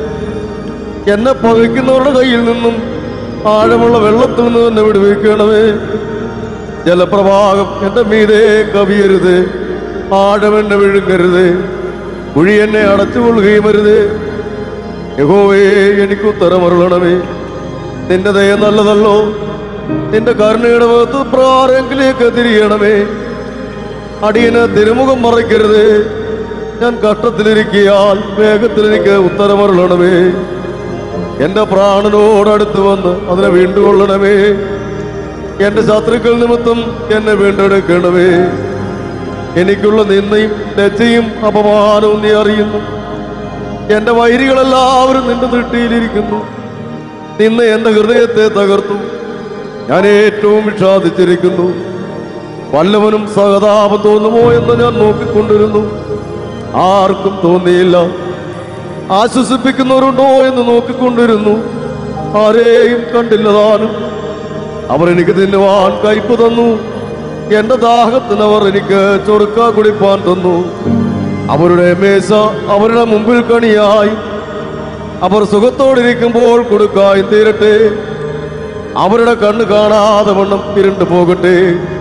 എന്നെ പകയ്ക്കുന്നവരുടെ കയ്യിൽ നിന്നും ആഴമുള്ള വെള്ളത്തിൽ നിന്ന് എന്നെ വിടുവിക്കണമേ ജലപ്രവാഹം എന്റെ മീതെ കവിയരുത് ആഴം എന്നെ വിഴുങ്ങരുത് കുഴി എന്നെ അടച്ചുകൊള്ളുകയും അരുത് യഹോവേ എനിക്ക് ഉത്തരമരുളണമേ നിന്റെ ദയ നല്ലതല്ലോ നിന്റെ കരുണയുടെ മുഖത്ത് പ്രാരെങ്കിലേക്ക് തിരിയണമേ അടിയന് തിരുമുഖം മറയ്ക്കരുത് ഞാൻ കഷ്ടത്തിലിരിക്കിയാൽ വേഗത്തിൽ എനിക്ക് ഉത്തരമരുളണമേ എന്റെ പ്രാണനോടടുത്ത് വന്ന് അതിനെ വീണ്ടുകൊള്ളണമേ എന്റെ ശത്രുക്കൾ നിമിത്തം എന്നെ വീണ്ടെടുക്കണമേ എനിക്കുള്ള നിന്നയും ലജ്ജയും അപമാനവും നീ അറിയുന്നു എന്റെ വൈരികളെല്ലാവരും നിന്റെ ദൃഷ്ടിയിലിരിക്കുന്നു നിന്നെ എന്റെ ഹൃദയത്തെ തകർത്തു ഞാൻ ഏറ്റവും വിഷാദിച്ചിരിക്കുന്നു വല്ലവനും സഹതാപം തോന്നുമോ എന്ന് ഞാൻ നോക്കിക്കൊണ്ടിരുന്നു ആർക്കും തോന്നിയില്ല ആശ്വസിപ്പിക്കുന്നവരുണ്ടോ എന്ന് നോക്കിക്കൊണ്ടിരുന്നു ആരെയും കണ്ടില്ല താനും അവർ എനിക്ക് തിന്നുവാൻ കയ്പ് തന്നു എന്റെ ദാഹത്തിന് അവർ എനിക്ക് ചൊറുക്ക കുടിപ്പാൻ തന്നു അവരുടെ മേശ അവരുടെ മുമ്പിൽ കണിയായി അവർ സുഖത്തോടിരിക്കുമ്പോൾ കൊടുക്കായി തീരട്ടെ അവരുടെ കണ്ണ് കാണാതെ വണ്ണം ഇരുണ്ടു പോകട്ടെ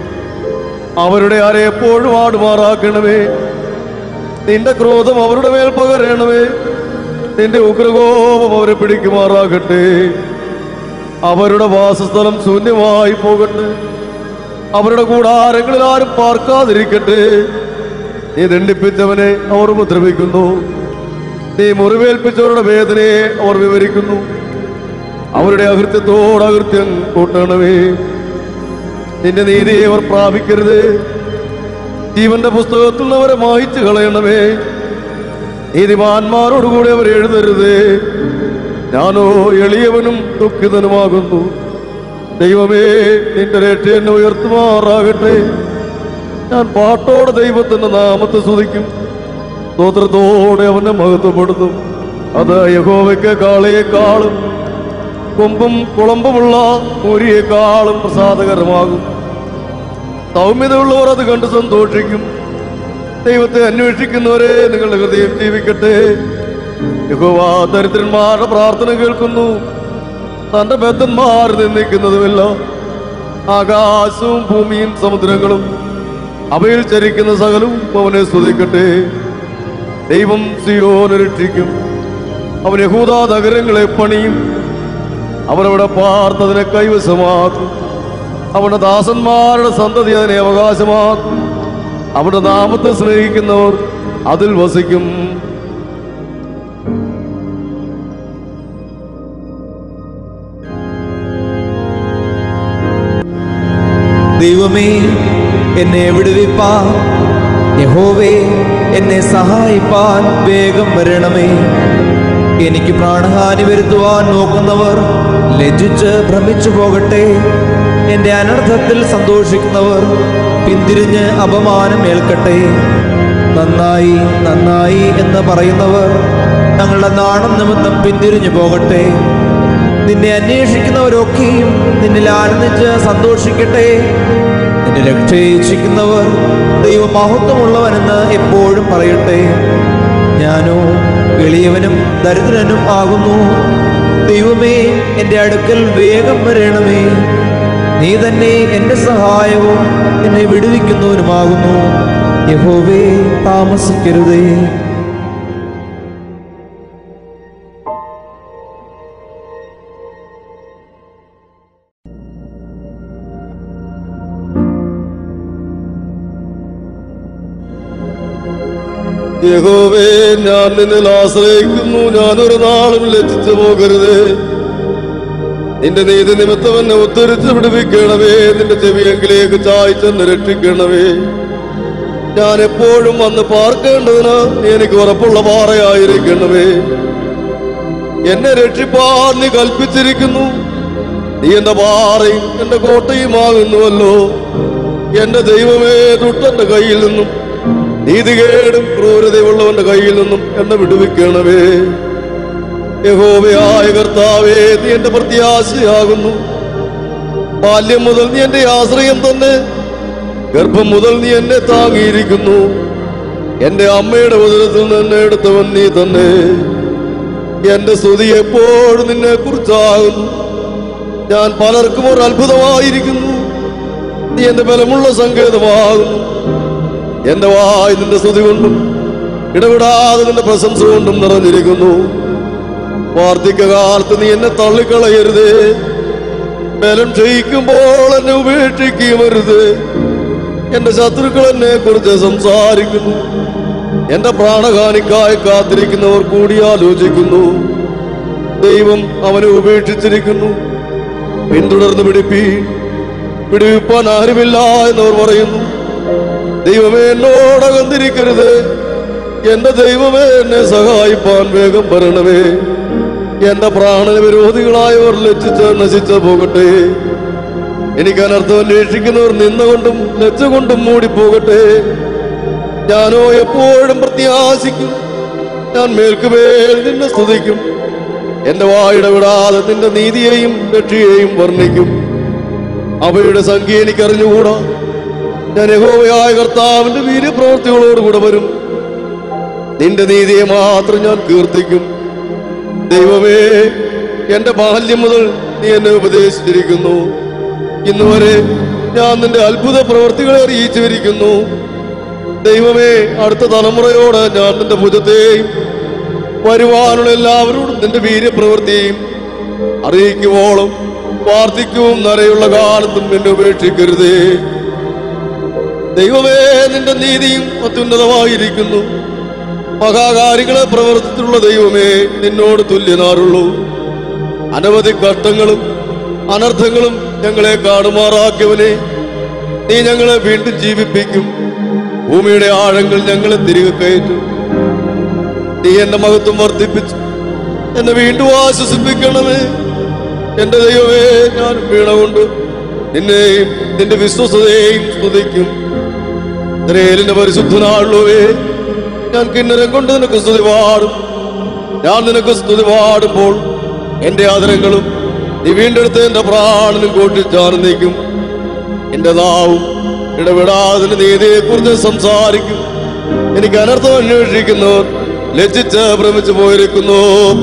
അവരുടെ അര എപ്പോഴും ആടുമാറാക്കണമേ നിന്റെ ക്രോധം അവരുടെ മേൽ പകരണമേ നിന്റെ ഉഗ്രകോപം അവരെ പിടിക്കുമാറാകട്ടെ അവരുടെ വാസസ്ഥലം ശൂന്യമായി പോകട്ടെ അവരുടെ കൂടാരങ്ങളിൽ ആരും പാർക്കാതിരിക്കട്ടെ നീ ദണ്ഡിപ്പിച്ചവനെ അവർ ഉപദ്രവിക്കുന്നു നീ മുറിവേൽപ്പിച്ചവരുടെ വേദനയെ അവർ വിവരിക്കുന്നു അവരുടെ അകൃത്യത്തോട് അകൃത്യം കൂട്ടണമേ നിന്റെ നീതിയെ അവർ പ്രാപിക്കരുത് ജീവന്റെ പുസ്തകത്തിൽ നിന്ന് അവരെ മായിച്ചു കളയണമേ നീതിമാന്മാരോടുകൂടി അവർ എഴുതരുത് ഞാനോ എളിയവനും ദുഃഖിതനുമാകുന്നു ദൈവമേ നിന്റെ രക്ഷ എന്നെ ഉയർത്തുമാറാകട്ടെ ഞാൻ പാട്ടോടെ ദൈവത്തിന്റെ നാമത്തെ സ്തുതിക്കും സ്തോത്രത്തോടെ അവനെ മഹത്വപ്പെടുത്തും അത് യഹോവയ്ക്ക് കാളയെക്കാളും കൊമ്പും കുളമ്പുമുള്ള മുരിയേക്കാളും പ്രസാദകരമാകും സൗമ്യതയുള്ളവർ അത് കണ്ട് സന്തോഷിക്കും ദൈവത്തെ അന്വേഷിക്കുന്നവരെ നിങ്ങളുടെ ഹൃദയം ജീവിക്കട്ടെ യഹോവ ദരിദ്രന്മാരുടെ പ്രാർത്ഥന കേൾക്കുന്നു തന്റെ ബദ്ധന്മാർ നിന്ദിക്കുന്നതുമില്ല ആകാശവും ഭൂമിയും സമുദ്രങ്ങളും അവയിൽ ചരിക്കുന്ന സകലവും അവനെ സ്തുതിക്കട്ടെ ദൈവം സിയോനെ രക്ഷിക്കും അവൻ യഹൂദ നഗരങ്ങളെ പണിയും അവരവിടെ പാർത്തതിനെ കൈവശമാക്കും അവരുടെ ദാസന്മാരുടെ സന്തതി അതിനെ അവകാശമാക്കും അവരുടെ നാമത്തെ സ്നേഹിക്കുന്നവർ അതിൽ വസിക്കും ദൈവമേ എന്നെ വിടുവിപ്പാൻ യഹോവേ എന്നെ സഹായിപ്പാൻ വേഗം വരണമേ എനിക്ക് പ്രാണഹാനി വരുത്തുവാൻ നോക്കുന്നവർ ലജ്ജിച്ച് ഭ്രമിച്ചു പോകട്ടെ എന്റെ അനർത്ഥത്തിൽ സന്തോഷിക്കുന്നവർ പിന്തിരിഞ്ഞ് അപമാനം ഏൽക്കട്ടെ നന്നായി നന്നായി എന്ന് പറയുന്നവർ തങ്ങളുടെ നാണം നിമിത്തം പിന്തിരിഞ്ഞു പോകട്ടെ നിന്നെ അന്വേഷിക്കുന്നവരൊക്കെയും നിന്നിൽ ആനന്ദിച്ച് സന്തോഷിക്കട്ടെ നിന്നെ രക്ഷയിച്ചിരിക്കുന്നവർ ദൈവമഹത്വമുള്ളവനെന്ന് എപ്പോഴും പറയട്ടെ ഞാനോ എളിയവനും ദരിദ്രനും ആകുന്നു ദൈവമേ എൻ്റെ അടുക്കൽ വേഗം വരണമേ നീ തന്നെ എൻ്റെ സഹായവും എന്നെ വിടുവിക്കുന്നവനുമാകുന്നു യഹോവേ താമസിക്കരുതേ യഹോവേ ഞാൻ നിന്നിൽ ആശ്രയിക്കുന്നു ഞാനൊരു നാളും ലജ്ജിച്ചു പോകരുത് നിന്റെ നീതി നിമിത്തം എന്നെ ഉദ്ധരിച്ച് പിടിപ്പിക്കണമേ നിന്റെ ചെവിയെങ്കിലേക്ക് ചായ്ച്ചെന്ന് രക്ഷിക്കണമേ ഞാൻ എപ്പോഴും വന്ന് പാർക്കേണ്ടതിന് നീ എനിക്ക് ഉറപ്പുള്ള പാറയായിരിക്കണമേ എന്നെ രക്ഷിപ്പാൻ നീ കൽപ്പിച്ചിരിക്കുന്നു നീ എന്റെ പാറയും എന്റെ കോട്ടയുമാകുന്നുവല്ലോ എന്റെ ദൈവമേ തൊട്ടെന്റെ കയ്യിൽ നിന്നും നീതികേടും ക്രൂരതയുള്ളവന്റെ കയ്യിൽ നിന്നും എന്നെ വിടുവിക്കണമേ യഹോവയായ കർത്താവേ നീ എന്റെ പ്രത്യാശയാകുന്നു ബാല്യം മുതൽ നീ എന്റെ ആശ്രയം തന്നെ ഗർഭം മുതൽ നീ എന്നെ താങ്ങിയിരിക്കുന്നു എന്റെ അമ്മയുടെ ഉദരത്തിൽ നിന്ന് എടുത്തവൻ നീ തന്നെ എന്റെ സ്തുതി എപ്പോഴും നിന്നെ കുറിച്ചാകുന്നു ഞാൻ പലർക്കും ഒരു അത്ഭുതമായിരിക്കുന്നു നീ എന്റെ ബലമുള്ള സങ്കേതമാകുന്നു എന്റെ വായ് നിന്റെ സ്തുതി കൊണ്ടും ഇടപെടാതെ നിന്റെ പ്രശംസ കൊണ്ടും നിറഞ്ഞിരിക്കുന്നു വാർദ്ധക്യകാലത്ത് നീ എന്നെ തള്ളിക്കളയരുതേ ബലം ക്ഷയിക്കുമ്പോൾ എന്നെ ഉപേക്ഷിക്കുകയരുത് എന്റെ ശത്രുക്കൾ എന്നെ കുറിച്ച് സംസാരിക്കുന്നു എന്റെ പ്രാണഹാനിക്കായി കാത്തിരിക്കുന്നവർ കൂടി ആലോചിക്കുന്നു ദൈവം അവനെ ഉപേക്ഷിച്ചിരിക്കുന്നു പിന്തുടർന്ന് പിടിപ്പി പിടിവിപ്പാൻ ആരുമില്ല എന്നവർ പറയുന്നു ദൈവമേ എന്നോടകന്നിരിക്കരുത് എന്റെ ദൈവമേ എന്നെ സഹായിപ്പാൻ വേഗം വരണമേ എന്റെ പ്രാണന വിരോധികളായവർ ലജ്ജിച്ച് നശിച്ചു പോകട്ടെ എനിക്ക് അനർത്ഥം അന്വേഷിക്കുന്നവർ നിന്നുകൊണ്ടും ലജ്ജ കൊണ്ടും മൂടിപ്പോകട്ടെ ഞാനോ എപ്പോഴും പ്രത്യാശിക്കും ഞാൻ മേൽക്കുമേൽ നിന്നെ സ്തുതിക്കും എന്റെ വായുടെ വിടാതെ നിന്റെ നീതിയെയും രക്ഷയെയും വർണ്ണിക്കും അവയുടെ സംഖ്യ എനിക്കറിഞ്ഞുകൂടാ ഞാൻ യഹോവയായ കർത്താവിന്റെ വീര്യപ്രവൃത്തികളോടുകൂടെ വരും നിന്റെ നീതിയെ മാത്രം ഞാൻ കീർത്തിക്കും ദൈവമേ എന്റെ ബാല്യം മുതൽ നീ എന്നെ ഉപദേശിച്ചിരിക്കുന്നു ഇന്നുവരെ ഞാൻ നിന്റെ അത്ഭുത പ്രവൃത്തികളെ അറിയിച്ചിരിക്കുന്നു ദൈവമേ അടുത്ത തലമുറയോട് ഞാൻ നിന്റെ ഭുജത്തെയും വരുവാനുള്ള എല്ലാവരോടും നിന്റെ വീര്യപ്രവൃത്തിയും അറിയിക്കുവോളം വാർദ്ധക്യവും നരയുള്ള കാലത്തും എന്നെ ഉപേക്ഷിക്കരുതേ ദൈവമേ നിന്റെ നീതിയും അത്യുന്നതമായിരിക്കുന്നു മഹാകാര്യങ്ങളെ പ്രവർത്തിച്ചിട്ടുള്ള ദൈവമേ നിന്നോട് തുല്യനാറുള്ളൂ അനവധി കഷ്ടങ്ങളും അനർത്ഥങ്ങളും ഞങ്ങളെ കാണുമാറാക്കിയവനെ നീ ഞങ്ങളെ വീണ്ടും ജീവിപ്പിക്കും ഭൂമിയുടെ ആഴങ്ങൾ ഞങ്ങളെ തിരികെ കയറ്റും നീ എന്റെ മഹത്വം വർദ്ധിപ്പിച്ചു എന്നെ വീണ്ടും ആശ്വസിപ്പിക്കണമേ എന്റെ ദൈവമേ ഞാൻ വീണകൊണ്ട് നിന്നെയും നിന്റെ വിശ്വസതയെയും സ്തുതിക്കും ഇസ്രയേലിന്റെ പരിശുദ്ധനാളുവേ ഞാൻ കിന്നരം കൊണ്ട് നിനക്ക് സ്തുതി പാടും ഞാൻ നിനക്ക് സ്തുതി പാടുമ്പോൾ എന്റെ ആദരങ്ങളും നീ വീണ്ടെടുത്ത് എന്റെ പ്രാണനും കോട്ടിൽ ചാർന്നിക്കും എന്റെ നാവും ഇടപെടാതെ നീതിയെ കുറിച്ച് സംസാരിക്കും എനിക്ക് അനർത്ഥം അന്വേഷിക്കുന്നവർ ലജ്ജിച്ച് ഭ്രമിച്ചു പോയിരിക്കുന്നു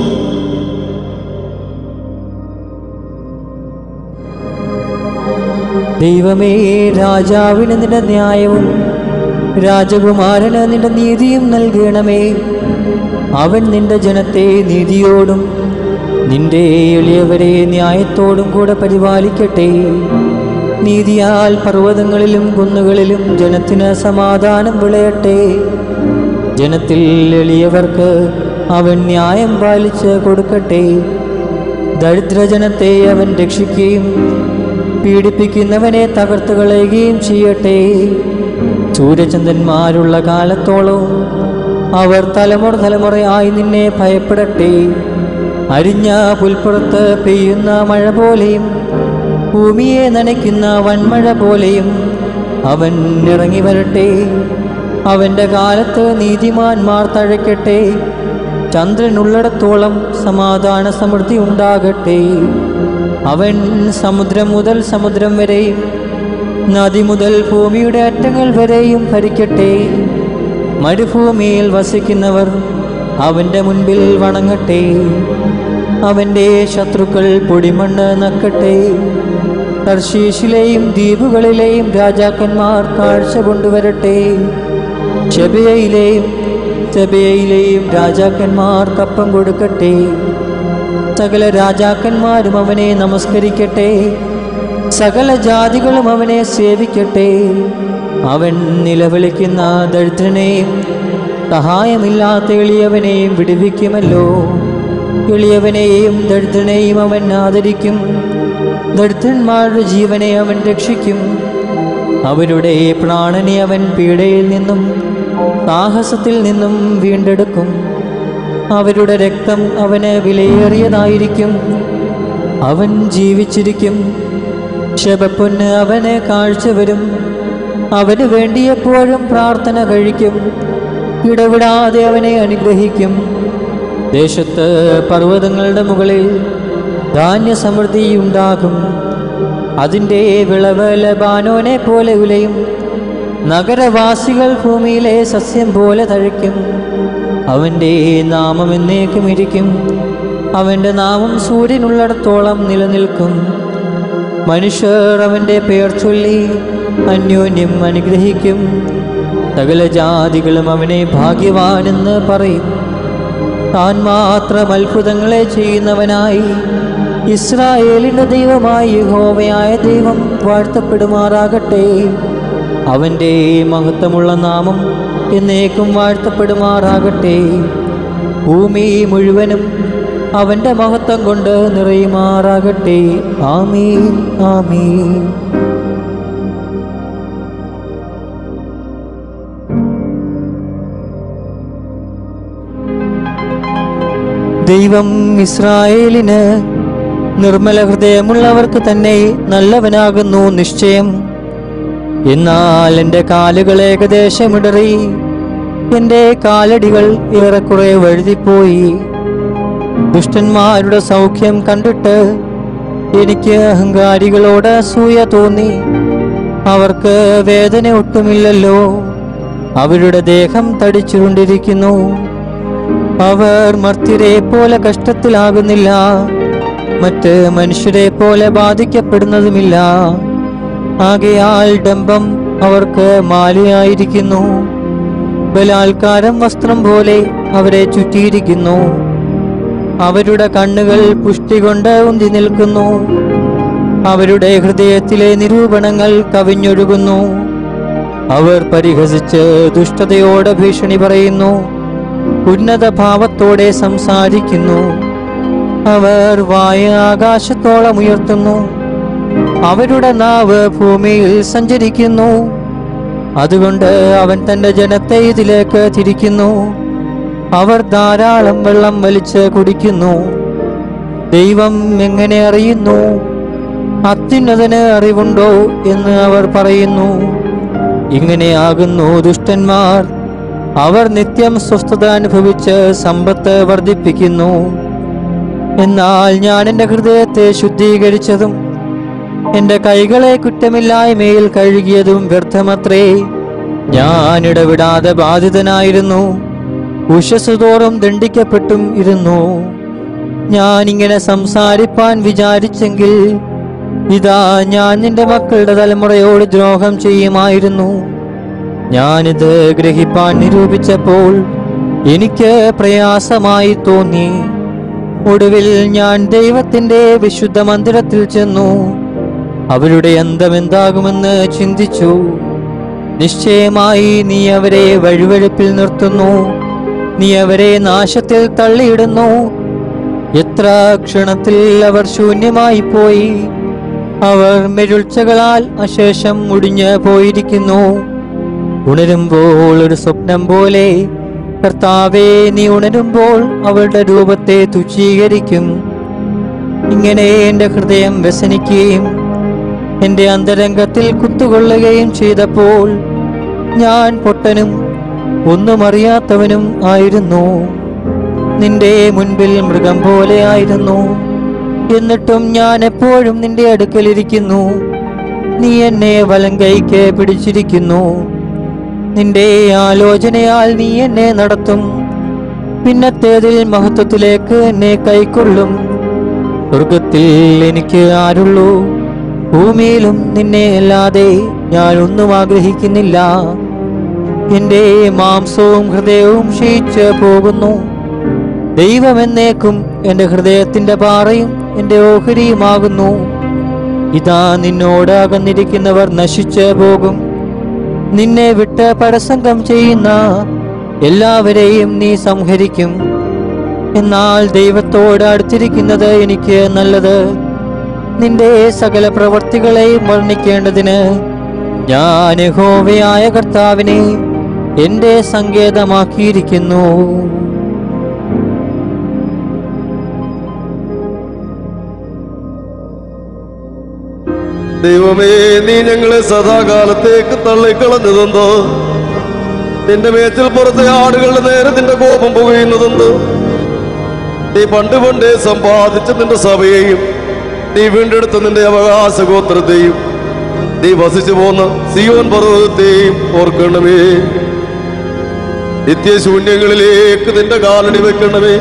ദൈവമേ രാജാവിന് നിന്റെ ന്യായവും രാജകുമാരന് നിന്റെ നീതിയും നൽകണമേ അവൻ നിന്റെ ജനത്തെ നീതിയോടും നിന്റെ എളിയവരെ ന്യായത്തോടും കൂടെ പരിപാലിക്കട്ടെ നീതിയാൽ പർവ്വതങ്ങളിലും കുന്നുകളിലും ജനത്തിന് സമാധാനം വിളയട്ടെ ജനത്തിൽ എളിയവർക്ക് അവൻ ന്യായം പാലിച്ച് കൊടുക്കട്ടെ ദരിദ്രജനത്തെ അവൻ രക്ഷിക്കുകയും പീഡിപ്പിക്കുന്നവനെ തകർത്ത് കളയുകയും ചെയ്യട്ടെ സൂര്യചന്ദ്രന്മാരുള്ള കാലത്തോളം അവർ തലമുറ തലമുറയായി നിന്നെ ഭയപ്പെടട്ടെ അരിഞ്ഞ പുൽപ്പുറത്ത് പെയ്യുന്ന മഴ പോലെയും ഭൂമിയെ നനയ്ക്കുന്ന വൻമഴ പോലെയും അവൻ ഇറങ്ങി വരട്ടെ അവന്റെ കാലത്ത് നീതിമാന്മാർ തഴയ്ക്കട്ടെ ചന്ദ്രനുള്ളിടത്തോളം സമാധാന സമൃദ്ധി ഉണ്ടാകട്ടെ അവൻ സമുദ്രം മുതൽ സമുദ്രം വരെയും നദി മുതൽ ഭൂമിയുടെ അറ്റങ്ങൾ വരെയും ഭരിക്കട്ടെ മരുഭൂമിയിൽ വസിക്കുന്നവർ അവന്റെ മുൻപിൽ വണങ്ങട്ടെ അവന്റെ ശത്രുക്കൾ പൊടിമണ്ണ് നക്കട്ടെ തർശീഷിലെയും ദ്വീപുകളിലെയും രാജാക്കന്മാർ കാഴ്ച കൊണ്ടുവരട്ടെ ഷെബയയിലെയും സെബയയിലെയും രാജാക്കന്മാർ കപ്പം കൊടുക്കട്ടെ സകല രാജാക്കന്മാരും അവനെ നമസ്കരിക്കട്ടെ സകല ജാതികളും അവനെ സേവിക്കട്ടെ അവൻ നിലവിളിക്കുന്ന ദരിദ്രനെയും സഹായമില്ലാത്ത എളിയവനെയും വിടുവിക്കുമല്ലോ എളിയവനെയും ദരിദ്രനെയും അവൻ ആദരിക്കും ദരിദ്രന്മാരുടെ ജീവനെ അവൻ രക്ഷിക്കും അവരുടെ പ്രാണനെ അവൻ പീഡയിൽ നിന്നും സാഹസത്തിൽ നിന്നും വീണ്ടെടുക്കും അവരുടെ രക്തം അവന് വിലയേറിയതായിരിക്കും അവൻ ജീവിച്ചിരിക്കും ശബപ്പൊന്ന് അവന് കാഴ്ച വരും അവന് വേണ്ടി എപ്പോഴും പ്രാർത്ഥന കഴിക്കും ഇടവിടാതെ അവനെ അനുഗ്രഹിക്കും ദേശത്ത് പർവ്വതങ്ങളുടെ മുകളിൽ ധാന്യസമൃദ്ധി ഉണ്ടാകും അതിൻ്റെ വിളവ് ലബാനോനെ പോലെ ഉലയും നഗരവാസികൾ ഭൂമിയിലെ സസ്യം പോലെ തഴയ്ക്കും അവൻ്റെ നാമം എന്നേക്കും ഇരിക്കും അവൻ്റെ നാമം സൂര്യനുള്ളിടത്തോളം നിലനിൽക്കും മനുഷ്യർ അവൻ്റെ പേർ ചൊല്ലി അന്യോന്യം അനുഗ്രഹിക്കും സകല ജാതികളും അവനെ ഭാഗ്യവാനെന്ന് പറയും താൻ മാത്രം അത്ഭുതങ്ങളെ ചെയ്യുന്നവനായി ഇസ്രായേലിന്റെ ദൈവമായി യഹോവയായ ദൈവം വാഴ്ത്തപ്പെടുമാറാകട്ടെ അവൻ്റെ മഹത്വമുള്ള നാമം എന്നേക്കും വാഴ്ത്തപ്പെടുമാറാകട്ടെ ഭൂമി മുഴുവനും അവൻ്റെ മഹത്വം കൊണ്ട് നിറയുമാറാകട്ടെ ആമീൻ ആമീൻ ദൈവം ഇസ്രായേലിന് നിർമ്മല ഹൃദയമുള്ളവർക്ക് തന്നെ നല്ലവനാകുന്നു നിശ്ചയം എന്നാൽ എൻ്റെ കാലുകൾ ഏകദേശം ഇടറി എൻ്റെ കാലടികൾ ഏറെക്കുറെ വഴുതിപ്പോയി ദുഷ്ടന്മാരുടെ സൗഖ്യം കണ്ടിട്ട് എനിക്ക് അഹങ്കാരികളോട് അസൂയ തോന്നി അവർക്ക് വേദന ഒട്ടുമില്ലല്ലോ അവരുടെ ദേഹം തടിച്ചുകൊണ്ടിരിക്കുന്നു അവർ മർത്യരെ പോലെ കഷ്ടത്തിലാകുന്നില്ല മറ്റ് മനുഷ്യരെ പോലെ ബാധിക്കപ്പെടുന്നതുമില്ല ആകയാൽ ഡംബം അവർക്ക് മാലയായിരിക്കുന്നു ബലാത്കാരം വസ്ത്രം പോലെ അവരെ ചുറ്റിയിരിക്കുന്നു അവരുടെ കണ്ണുകൾ പുഷ്ടി കൊണ്ട് ഉന്തി നിൽക്കുന്നു അവരുടെ ഹൃദയത്തിലെ നിരൂപണങ്ങൾ കവിഞ്ഞൊഴുകുന്നു അവർ പരിഹസിച്ച് ദുഷ്ടതയോടെ ഭീഷണി പറയുന്നു ഉന്നത ഭാവത്തോടെ സംസാരിക്കുന്നു അവർ വായ ആകാശത്തോളം ഉയർത്തുന്നു അവരുടെ നാവ് ഭൂമിയിൽ സഞ്ചരിക്കുന്നു അതുകൊണ്ട് അവൻ തന്റെ ജനത്തെ ഇതിലേക്ക് തിരിക്കുന്നു അവർ ധാരാളം വെള്ളം വലിച്ച് കുടിക്കുന്നു ദൈവം എങ്ങനെ അറിയുന്നു അത്യുന്നതന് അറിവുണ്ടോ എന്ന് അവർ പറയുന്നു ഇങ്ങനെയാകുന്നു ദുഷ്ടന്മാർ അവർ നിത്യം സ്വസ്ഥത അനുഭവിച്ച് സമ്പത്ത് വർദ്ധിപ്പിക്കുന്നു എന്നാൽ ഞാൻ എൻ്റെ ഹൃദയത്തെ ശുദ്ധീകരിച്ചതും എൻ്റെ കൈകളെ കുറ്റമില്ലായ്മയിൽ കഴുകിയതും വ്യർത്ഥമത്രേ ഞാൻ ഇടവിടാതെ ബാധിതനായിരുന്നു ഉഷസ്സുതോറും ദണ്ഡിക്കപ്പെട്ടും ഇരുന്നു ഞാൻ ഇങ്ങനെ സംസാരിപ്പാൻ വിചാരിച്ചെങ്കിൽ ഇതാ ഞാൻ നിന്റെ മക്കളുടെ തലമുറയോട് ദ്രോഹം ചെയ്യുമായിരുന്നു ഞാനിത് ഗ്രഹിപ്പാൻ നിരൂപിച്ചപ്പോൾ എനിക്ക് പ്രയാസമായി തോന്നി ഒടുവിൽ ഞാൻ ദൈവത്തിന്റെ വിശുദ്ധ മന്ദിരത്തിൽ ചെന്നു അവരുടെ അന്തമെന്താകുമെന്ന് ചിന്തിച്ചു നിശ്ചയമായി നീ അവരെ വഴുവഴുപ്പിൽ നിർത്തുന്നു നീ അവരെ നാശത്തിൽ തള്ളിയിടുന്നു എത്ര ക്ഷണത്തിൽ അവർ ശൂന്യമായി പോയി അവർ മെരുൾച്ചകളാൽ അശേഷം മുടിഞ്ഞു പോയിരിക്കുന്നു ഉണരുമ്പോൾ ഒരു സ്വപ്നം പോലെ കർത്താവേ നീ ഉണരുമ്പോൾ അവളുടെ രൂപത്തെ തുച്ഛീകരിക്കും ഇങ്ങനെ എൻ്റെ ഹൃദയം വ്യസനിക്കുകയും എൻ്റെ അന്തരംഗത്തിൽ കുത്തുകൊള്ളുകയും ചെയ്തപ്പോൾ ഞാൻ പൊട്ടനും ഒന്നും അറിയാത്തവനും ആയിരുന്നു നിന്റെ മുൻപിൽ മൃഗം പോലെ ആയിരുന്നു എന്നിട്ടും ഞാൻ എപ്പോഴും നിന്റെ അടുക്കലിരിക്കുന്നു നീ എന്നെ വലം കൈക്ക് പിടിച്ചിരിക്കുന്നു നിന്റെ ആലോചനയാൽ നീ എന്നെ നടത്തും പിന്നത്തേതിൽ മഹത്വത്തിലേക്ക് എന്നെ കൈക്കൊള്ളും സ്വർഗത്തിൽ എനിക്ക് ആരുള്ളൂ ഭൂമിയിലും നിന്നെ അല്ലാതെ ഞാൻ ഒന്നും ആഗ്രഹിക്കുന്നില്ല എൻ്റെ മാംസവും ഹൃദയവും ക്ഷയിച്ച് പോകുന്നു ദൈവമെന്നേക്കും എൻ്റെ ഹൃദയത്തിൻ്റെ പാറയും എൻ്റെ ഓഹരിയുമാകുന്നു ഇതാ നിന്നോട് അകന്നിരിക്കുന്നവർ നശിച്ചു പോകും നിന്നെ വിട്ട് പരസംഗം ചെയ്യുന്ന എല്ലാവരെയും നീ സംഹരിക്കും എന്നാൽ ദൈവത്തോട് അടുത്തിരിക്കുന്നത് എനിക്ക് നല്ലത് നിന്റെ സകല പ്രവർത്തികളെയും വർണ്ണിക്കേണ്ടതിന് ഞാൻ യഹോവയായ കർത്താവിനെ എന്റെ സങ്കേതമാക്കിയിരിക്കുന്നു ദൈവമേ നീ ഞങ്ങളെ സദാകാലത്തേക്ക് തള്ളിക്കളഞ്ഞതെന്തോ നിന്റെ മേച്ചിൽ പുറത്തെ ആടുകളുടെ നേരെ നിന്റെ കോപം പുകയുന്നതെന്തോ നീ പണ്ട് പണ്ടേ സമ്പാദിച്ച നിന്റെ സഭയെയും നീ വീണ്ടെടുത്ത നിന്റെ അവകാശ ഗോത്രത്തെയും നീ വസിച്ചു പോന്ന സിയോൻ പർവ്വതത്തെയും ഓർക്കണമേ നിത്യശൂന്യങ്ങളിലേക്ക് നിന്റെ കാലടി വെക്കണമേ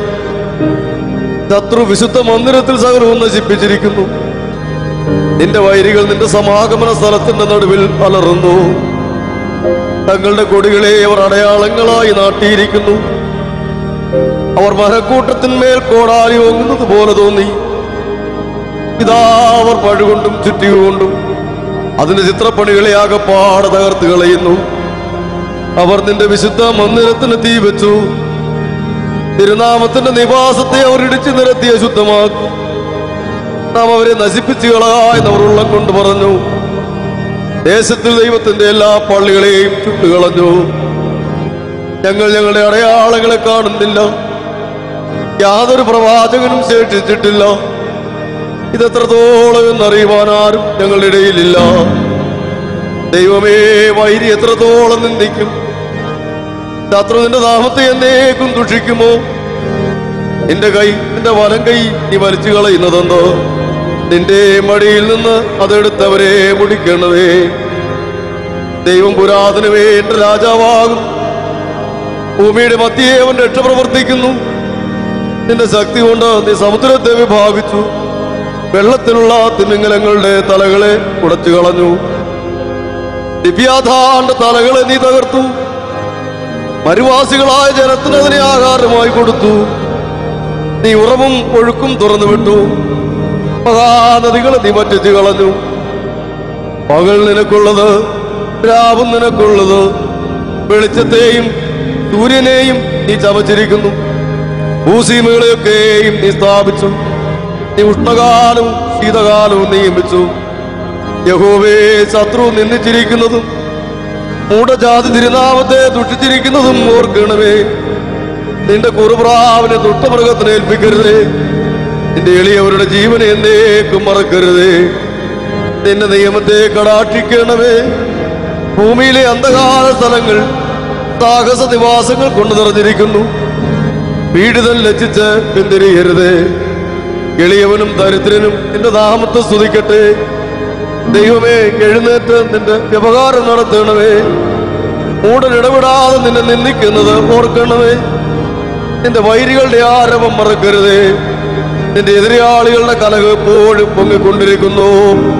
ശത്രു വിശുദ്ധ മന്ദിരത്തിൽ സകലവും നശിപ്പിച്ചിരിക്കുന്നു നിന്റെ വൈരികൾ നിന്റെ സമാഗമന സ്ഥലത്തിന്റെ നടുവിൽ അലറുന്നു തങ്ങളുടെ കൊടികളെ അവർ അടയാളങ്ങളായി നാട്ടിയിരിക്കുന്നു അവർ മരക്കൂട്ടത്തിന്മേൽ കോടാലി ഓങ്ങുന്നത് പോലെ തോന്നി ഇതാ അവർ പഴുകൊണ്ടും ചുറ്റികൊണ്ടും അതിന്റെ ചിത്രപ്പണികളെ ആകപ്പാടെ തകർത്ത് കളയുന്നു അവർ നിന്റെ വിശുദ്ധ മന്ദിരത്തിന് തീ വെച്ചു തിരുനാമത്തിന്റെ നിവാസത്തെ അവർ ഇടിച്ചു നിരത്തി അശുദ്ധമാക്കി നാം അവരെ നശിപ്പിച്ചു കളയായെന്ന് അവർ ഉള്ളം കൊണ്ട് പറഞ്ഞു ദേശത്തിൽ ദൈവത്തിന്റെ എല്ലാ പള്ളികളെയും ചുട്ടുകളഞ്ഞു ഞങ്ങൾ ഞങ്ങളുടെ അടയാളങ്ങളെ കാണുന്നില്ല യാതൊരു പ്രവാചകനും ശേഷിച്ചിട്ടില്ല ഇതെത്രത്തോളം എന്നറിയുവാൻ ആരും ഞങ്ങളുടെ ഇടയിലില്ല ദൈവമേ വൈരി എത്രത്തോളം നിന്ദിക്കും ശത്രു നിന്റെ നാമത്തെ എന്നേക്കും ദുഷിക്കുമോ നിന്റെ കൈ നിന്റെ വലം കൈ നീ വലിച്ചു കളയുന്നതെന്തോ നിന്റെ മടിയിൽ നിന്ന് അതെടുത്തവരെ മുടിക്കണമേ ദൈവം പുരാതനമേ എന്റെ രാജാവാകും ഭൂമിയുടെ മധ്യേ അവൻ രക്ഷ പ്രവർത്തിക്കുന്നു നിന്റെ ശക്തി കൊണ്ട് നീ സമുദ്രത്തെ വിഭാഗിച്ചു വെള്ളത്തിലുള്ള തിമിംഗലങ്ങളുടെ തലകളെ ഉടച്ചു കളഞ്ഞു ദിവ്യാധാന്റെ തലകളെ നീ തകർത്തു മരുവാസികളായ ജനത്തിന് അതിനെ ആഹാരമായി കൊടുത്തു നീ ഉറവും ഒഴുക്കും തുറന്നു വിട്ടു മഹാനദികളെ നീ വറ്റിച്ചു കളഞ്ഞു പകൽ നിനക്കുള്ളത് രാവും നിനക്കുള്ളത് വെളിച്ചത്തെയും സൂര്യനെയും നീ ചമച്ചിരിക്കുന്നു ഭൂസീമകളെയൊക്കെയും നീ സ്ഥാപിച്ചു നീ ഉഷ്ണകാലവും ശീതകാലവും നിയമിച്ചു യഹോവേ ശത്രു നിന്ദിച്ചിരിക്കുന്നതും മൂഢജാതി തിരുനാമത്തെ ദുഷിച്ചിരിക്കുന്നതും ഓർക്കണമേ നിന്റെ കുറുപ്രാവിനെ ദുഷ്ടമൃഗത്തിന് ഏൽപ്പിക്കരുതേ നിന്റെ എളിയവരുടെ ജീവനെ എന്നേക്കും മറക്കരുതേ നിന്റെ നിയമത്തെ കടാക്ഷിക്കണമേ ഭൂമിയിലെ അന്ധകാല സ്ഥലങ്ങൾ സാഹസ നിവാസങ്ങൾ കൊണ്ടു നിറഞ്ഞിരിക്കുന്നു പീഡിതൻ ലജ്ജിച്ച് പിന്തിരിയരുതേ എളിയവനും ദരിദ്രനും നിന്റെ നാമത്തെ സ്തുതിക്കട്ടെ ദൈവമേ എഴുന്നേറ്റ് നിന്റെ വ്യവഹാരം നടത്തണമേ മൂടൻ ഇടപെടാതെ നിന്നെ നിന്ദിക്കുന്നത് ഓർക്കണമേ നിന്റെ വൈരികളുടെ ആരവം മറക്കരുതേ നിന്റെ എതിരാളികളുടെ കലകൾ എപ്പോഴും പൊങ്ങിക്കൊണ്ടിരിക്കുന്നു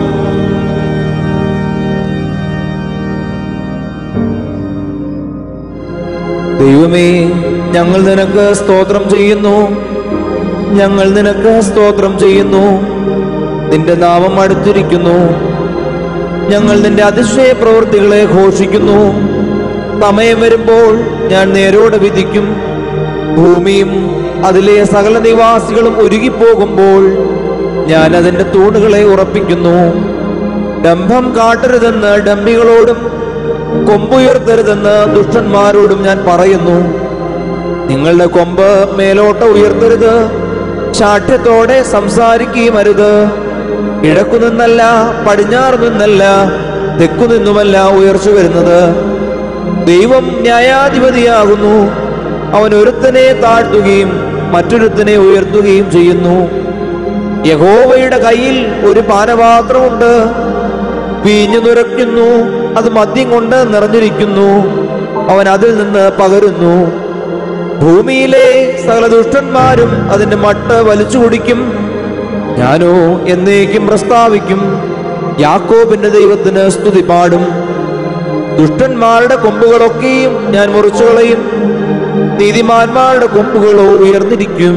ദൈവമേ ഞങ്ങൾ നിനക്ക് സ്തോത്രം ചെയ്യുന്നു ഞങ്ങൾ നിനക്ക് സ്തോത്രം ചെയ്യുന്നു നിന്റെ നാമം അടുത്തിരിക്കുന്നു ഞങ്ങൾ നിന്റെ അതിശയ പ്രവൃത്തികളെ ഘോഷിക്കുന്നു സമയം വരുമ്പോൾ ഞാൻ നേരോടെ വിധിക്കും ഭൂമിയും അതിലെ സകല നിവാസികളും ഒരുങ്ങിപ്പോകുമ്പോൾ ഞാൻ അതിന്റെ തൂണുകളെ ഉറപ്പിക്കുന്നു ഡംഭം കാട്ടരുതെന്ന് ഡംബികളോടും കൊമ്പുയർത്തരുതെന്ന് ദുഷ്ടന്മാരോടും ഞാൻ പറയുന്നു നിങ്ങളുടെ കൊമ്പ് മേലോട്ട് ഉയർത്തരുത് ശാഠ്യത്തോടെ സംസാരിക്കുകയും അരുത് കിഴക്കു നിന്നല്ല പടിഞ്ഞാറ് നിന്നല്ല തെക്കു നിന്നുമല്ല ഉയർച്ച വരുന്നത് ദൈവം ന്യായാധിപതിയാകുന്നു അവൻ ഒരുത്തനെ താഴ്ത്തുകയും മറ്റൊരുത്തനെ ഉയർത്തുകയും ചെയ്യുന്നു യഹോവയുടെ കയ്യിൽ ഒരു പാനപാത്രമുണ്ട് വീഞ്ഞു നുരയ്ക്കുന്നു അത് മദ്യം കൊണ്ട് നിറഞ്ഞിരിക്കുന്നു അവൻ അതിൽ നിന്ന് പകരുന്നു ഭൂമിയിലെ സകല ദുഷ്ടന്മാരും അതിന്റെ മട്ട് വലിച്ചു കുടിക്കും ഞാനോ എന്നേക്കും പ്രസ്താവിക്കും യാക്കോബിന്റെ ദൈവത്തിന് സ്തുതി പാടും ദുഷ്ടന്മാരുടെ കൊമ്പുകളൊക്കെയും ഞാൻ മുറിച്ചു കളയും നീതിമാന്മാരുടെ കൊമ്പുകളോ ഉയർന്നിരിക്കും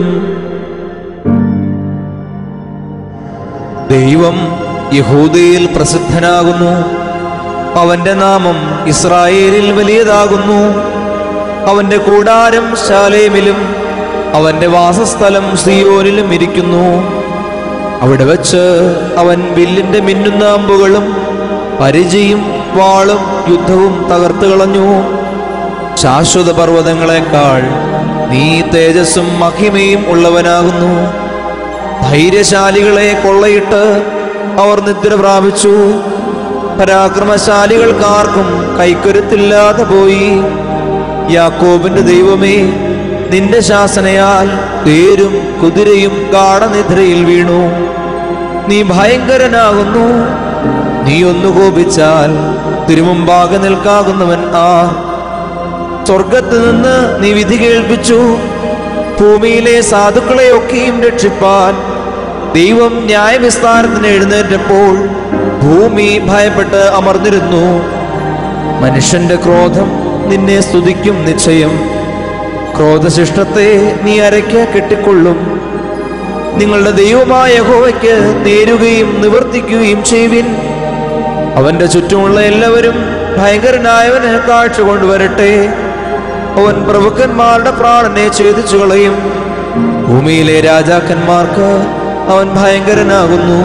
ദൈവം യഹൂദയിൽ പ്രസിദ്ധനാകുന്നു അവന്റെ നാമം ഇസ്രായേലിൽ വലിയതാകുന്നു അവന്റെ കൂടാരം ശാലേമിലും അവന്റെ വാസസ്ഥലം സിയോനിലും ഇരിക്കുന്നു അവിടെ വച്ച് അവൻ വില്ലിന്റെ മിന്നുന്ന അമ്പുകളും പരിചയും വാളും യുദ്ധവും തകർത്തു കളഞ്ഞു ശാശ്വത പർവ്വതങ്ങളെക്കാൾ നീ തേജസ്സും മഹിമയും ഉള്ളവനാകുന്നു ധൈര്യശാലികളെ കൊള്ളയിട്ട് അവർ നിദ്ര പ്രാപിച്ചു പരാക്രമശാലികൾക്കാർക്കും കൈക്കരുത്തില്ലാതെ പോയി യാക്കോബിന്റെ ദൈവമേ നിന്റെ ശാസനയാൽ തേരും കുതിരയും ഗാഠനിദ്രയിൽ വീണു നീ ഭയങ്കരനാകുന്നു നീ ഒന്ന് കോപിച്ചാൽ തിരുമുമ്പാകെ നിൽക്കാകുന്നവൻ ആ സ്വർഗത്ത് നിന്ന് നീ വിധി കേൾപ്പിച്ചു ഭൂമിയിലെ സാധുക്കളെയൊക്കെയും രക്ഷിപ്പാൻ ദൈവം ന്യായവിസ്താരത്തിന് എഴുന്നേറ്റപ്പോൾ ഭൂമി ഭയപ്പെട്ട് അമർന്നിരുന്നു മനുഷ്യന്റെ ക്രോധം നിന്നെ സ്തുതിക്കും നിശ്ചയം ക്രോധശിഷ്ടത്തെ നീ അരയ്ക്ക് കെട്ടിക്കൊള്ളും നിങ്ങളുടെ ദൈവമായ യഹോവയ്ക്ക് നേരുകയും നിവർത്തിക്കുകയും ചെയ്യുവിൻ അവന്റെ ചുറ്റുമുള്ള എല്ലാവരും ഭയങ്കരനായവന് കാഴ്ച കൊണ്ടുവരട്ടെ അവൻ പ്രഭുക്കന്മാരുടെ പ്രാണനെ ഛേദിച്ചു കളയും ഭൂമിയിലെ രാജാക്കന്മാർക്ക് അവൻ ഭയങ്കരനാകുന്നു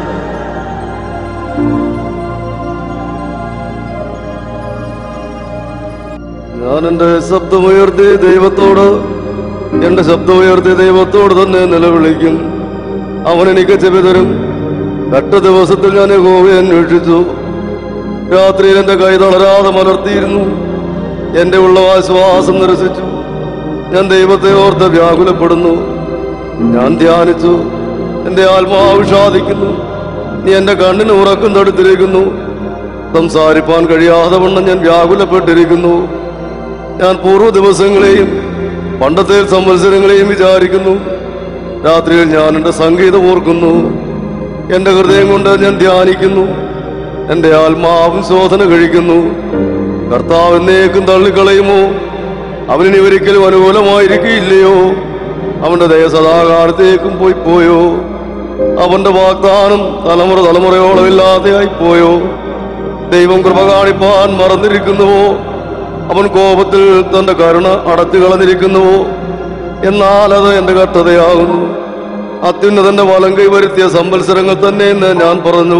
ഞാൻ എന്റെ ശബ്ദമുയർത്തി ദൈവത്തോട് എന്റെ ശബ്ദമുയർത്തി ദൈവത്തോട് തന്നെ നിലവിളിക്കും അവൻ എനിക്ക് ചെവി തരും കട്ട ദിവസത്തിൽ ഞാൻ യഹോവയെ അന്വേഷിച്ചു രാത്രിയിൽ എന്റെ കൈ തളരാതെ മലർത്തിയിരുന്നു എന്റെ ഉള്ള ആശ്വാസം നിരസിച്ചു ഞാൻ ദൈവത്തെ ഓർത്ത് വ്യാകുലപ്പെടുന്നു ഞാൻ ധ്യാനിച്ചു എന്റെ ആത്മാവ് വിഷാദിക്കുന്നു നീ എന്റെ കണ്ണിന് ഉറക്കം തടുത്തിരിക്കുന്നു സംസാരിപ്പാൻ കഴിയാതെ വണ്ണം ഞാൻ വ്യാകുലപ്പെട്ടിരിക്കുന്നു ഞാൻ പൂർവ്വ ദിവസങ്ങളെയും പണ്ടത്തെ സംവത്സരങ്ങളെയും വിചാരിക്കുന്നു രാത്രിയിൽ ഞാൻ എൻ്റെ സംഗീതം ഓർക്കുന്നു എൻ്റെ ഹൃദയം കൊണ്ട് ഞാൻ ധ്യാനിക്കുന്നു എൻ്റെ ആത്മാവും ശോധന കഴിക്കുന്നു കർത്താവ് എന്നേക്കും തള്ളിക്കളയുമോ അവനിനി ഒരിക്കലും അനുകൂലമായിരിക്കില്ലയോ അവന്റെ ദയ സദാകാലത്തേക്കും പോയി പോയോ അവന്റെ വാഗ്ദാനം തലമുറ തലമുറയോളം ഇല്ലാതെയായി പോയോ ദൈവം കൃപ കാണിപ്പാൻ മറന്നിരിക്കുന്നുവോ അവൻ കോപത്തിൽ തന്റെ കരുണ അടച്ചു കളഞ്ഞിരിക്കുന്നുവോ എന്നാൽ അത് എന്റെ കഷ്ടതയാകുന്നു അത്യുന്നതന്റെ വലം കൈ വരുത്തിയ സംവത്സരങ്ങൾ തന്നെ എന്ന് ഞാൻ പറഞ്ഞു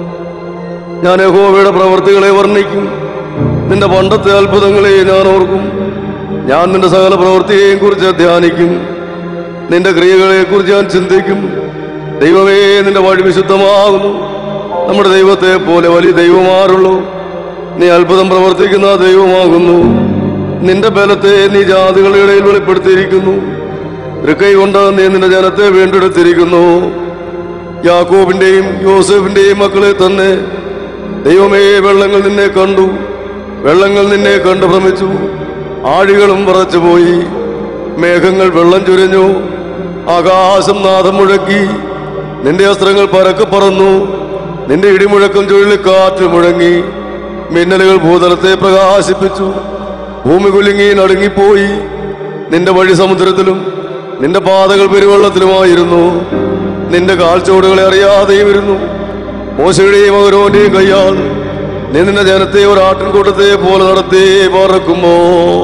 ഞാൻ യഹോവയുടെ പ്രവൃത്തികളെ വർണ്ണിക്കും നിന്റെ പണ്ടത്തെ അത്ഭുതങ്ങളെ ഞാൻ ഓർക്കും ഞാൻ നിന്റെ സകല പ്രവൃത്തിയെയും കുറിച്ച് ധ്യാനിക്കും നിന്റെ ക്രിയകളെ കുറിച്ച് ഞാൻ ചിന്തിക്കും ദൈവമേ നിന്റെ വഴി വിശുദ്ധമാകുന്നു നമ്മുടെ ദൈവത്തെ പോലെ വലിയ ദൈവമാരുള്ളൂ നീ അത്ഭുതം പ്രവർത്തിക്കുന്ന ദൈവമാകുന്നു നിന്റെ ബലത്തെ നീ ജാതികളുടെ ഇടയിൽ വെളിപ്പെടുത്തിയിരിക്കുന്നു തൃക്കൈ കൊണ്ട് നീ നിന്റെ ജനത്തെ വീണ്ടെടുത്തിരിക്കുന്നു യാക്കോബിന്റെയും യോസഫിന്റെയും മക്കളെ തന്നെ ദൈവമേ വെള്ളങ്ങൾ നിന്നെ കണ്ടു വെള്ളങ്ങൾ നിന്നെ കണ്ടു ഭ്രമിച്ചു ആഴികളും പറച്ചുപോയി മേഘങ്ങൾ വെള്ളം ചുരിഞ്ഞു ആകാശം നാദം മുഴക്കി നിന്റെ അസ്ത്രങ്ങൾ പരക്കെ പറന്നു നിന്റെ ഇടിമുഴക്കം ചുഴലിക്കാറ്റ് മുഴങ്ങി മിന്നലുകൾ ഭൂതലത്തെ പ്രകാശിപ്പിച്ചു ഭൂമി കുലുങ്ങി നടുങ്ങിപ്പോയി നിന്റെ വഴി സമുദ്രത്തിലും നിന്റെ പാതകൾ പെരുവെള്ളത്തിലുമായിരുന്നു നിന്റെ കാൽച്ചോടുകളെ അറിയാതെയും ഇരുന്നു മോശയുടെയും ഓരോന്റെയും കയ്യാൽ നീ നിന്റെ ജനത്തെ ഒരു ആട്ടിൻകൂട്ടത്തെ പോലെ നടത്തി പറക്കുമോ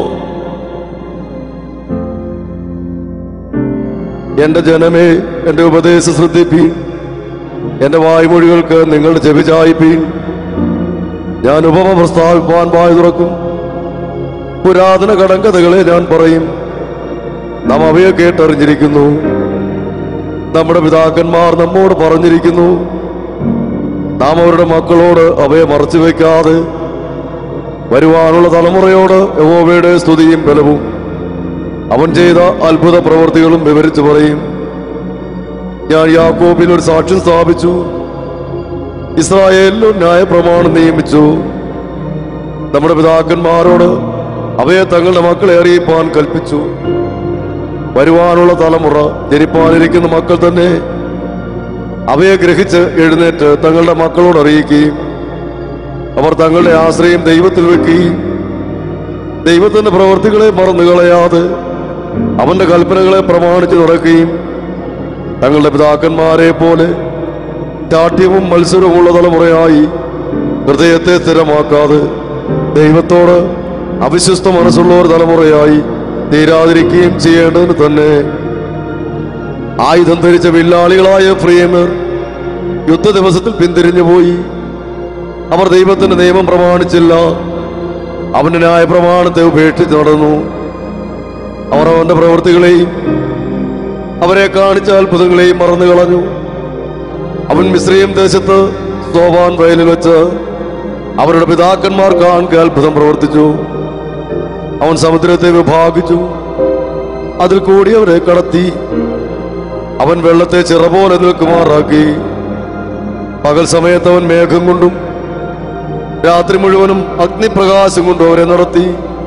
എന്റെ ജനമേ എന്റെ ഉപദേശം ശ്രദ്ധിപ്പീൻ എന്റെ വായ്മൊഴികൾക്ക് നിങ്ങളുടെ ചെവി ചായ്പീൻ ഞാൻ ഉപമ പ്രസ്താവിപ്പാൻ വായു തുറക്കും പുരാതന കടങ്കഥകളെ ഞാൻ പറയും നാം അവയെ കേട്ടറിഞ്ഞിരിക്കുന്നു നമ്മുടെ പിതാക്കന്മാർ നമ്മോട് പറഞ്ഞിരിക്കുന്നു നാം അവരുടെ മക്കളോട് അവയെ മറച്ചു വയ്ക്കാതെ വരുവാനുള്ള തലമുറയോട് യഹോവയുടെ സ്തുതിയും ബലവും അവൻ ചെയ്ത അത്ഭുത പ്രവൃത്തികളും വിവരിച്ചു പറയും ഞാൻ യാക്കോബിൽ ഒരു സാക്ഷ്യം സ്ഥാപിച്ചു ഇസ്രായേലിലും ന്യായപ്രമാണം നിയമിച്ചു നമ്മുടെ പിതാക്കന്മാരോട് അവയെ തങ്ങളുടെ മക്കളെ അറിയിപ്പാൻ കൽപ്പിച്ചു വരുവാനുള്ള തലമുറ ജനിപ്പാനിരിക്കുന്ന മക്കൾ തന്നെ അവയെ ഗ്രഹിച്ച് എഴുന്നേറ്റ് തങ്ങളുടെ മക്കളോട് അറിയിക്കുകയും അവർ തങ്ങളുടെ ആശ്രയം ദൈവത്തിൽ വെക്കുകയും ദൈവത്തിന്റെ പ്രവർത്തികളെ മറന്നു കളയാതെ അവന്റെ കൽപ്പനകളെ പ്രമാണിച്ച് നടക്കുകയും തങ്ങളുടെ പിതാക്കന്മാരെ പോലെ ചാട്യവും മത്സരവുമുള്ള തലമുറയായി ഹൃദയത്തെ സ്ഥിരമാക്കാതെ ദൈവത്തോട് അവിശ്വസ്ത മനസ്സുള്ള ഒരു തലമുറയായി തീരാതിരിക്കുകയും ചെയ്യേണ്ടതിന് തന്നെ ആയുധം ധരിച്ച വില്ലാളികളായ ഫ്രീമർ യുദ്ധ ദിവസത്തിൽ പിന്തിരിഞ്ഞു പോയി അവർ ദൈവത്തിന്റെ നിയമം പ്രമാണിച്ചില്ല അവന്റെ ന്യായ പ്രമാണത്തെ ഉപേക്ഷിച്ച് നടന്നു അവർ അവന്റെ പ്രവൃത്തികളെയും അവരെ കാണിച്ച അത്ഭുതങ്ങളെയും മറന്നു കളഞ്ഞു അവൻ മിശ്രീം ദേശത്ത് സോവാൻ വയലിൽ വെച്ച് അവരുടെ പിതാക്കന്മാർ കാണുക അത്ഭുതം പ്രവർത്തിച്ചു അവൻ സമുദ്രത്തെ വിഭാഗിച്ചു അതിൽ കൂടി അവരെ കടത്തി അവൻ വെള്ളത്തെ ചിറ പോലെ നിൽക്കുമാറാക്കി പകൽ സമയത്ത് അവൻ മേഘം കൊണ്ടും രാത്രി മുഴുവനും അഗ്നിപ്രകാശം കൊണ്ടും അവരെ നടത്തി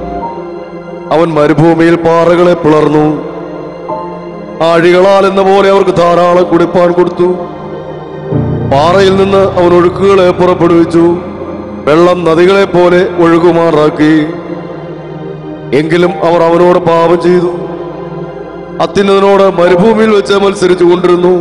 അവൻ മരുഭൂമിയിൽ പാറകളെ പിളർന്നു ആഴികളാൽ എന്ന പോലെ അവർക്ക് ധാരാളം കുടിപ്പാൻ കൊടുത്തു പാറയിൽ നിന്ന് അവൻ ഒഴുക്കുകളെ പുറപ്പെടുവിച്ചു വെള്ളം നദികളെ പോലെ ഒഴുകുമാറാക്കി എങ്കിലും അവർ അവനോട് പാപം ചെയ്തു അത്യുന്നതിനോട് മരുഭൂമിയിൽ വെച്ച് മത്സരിച്ചു കൊണ്ടിരുന്നു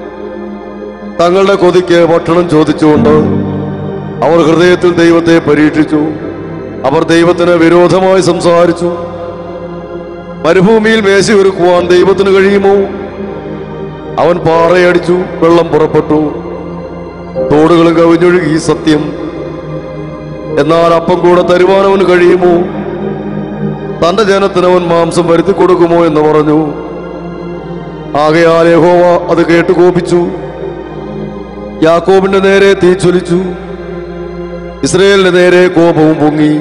തങ്ങളുടെ കൊതിക്ക് ഭക്ഷണം ചോദിച്ചുകൊണ്ട് അവർ ഹൃദയത്തിൽ ദൈവത്തെ പരീക്ഷിച്ചു അവർ ദൈവത്തിന് വിരോധമായി സംസാരിച്ചു മരുഭൂമിയിൽ മേശയൊരുക്കുവാൻ ദൈവത്തിന് കഴിയുമോ അവൻ പാറയടിച്ചു വെള്ളം പുറപ്പെട്ടു തോടുകളും കവിഞ്ഞൊഴുകി സത്യം എന്നാൽ അപ്പം കൂടെ തരുവാൻ അവന് കഴിയുമോ തന്റെ ജനത്തിന് അവൻ മാംസം വരുത്തി കൊടുക്കുമോ എന്ന് പറഞ്ഞു ആകയാൽ യഹോവ അത് കേട്ട് കോപിച്ചു യാക്കോബിന്റെ നേരെ തീ ജ്വലിച്ചു ഇസ്രയേലിന്റെ നേരെ കോപവും പൊങ്ങി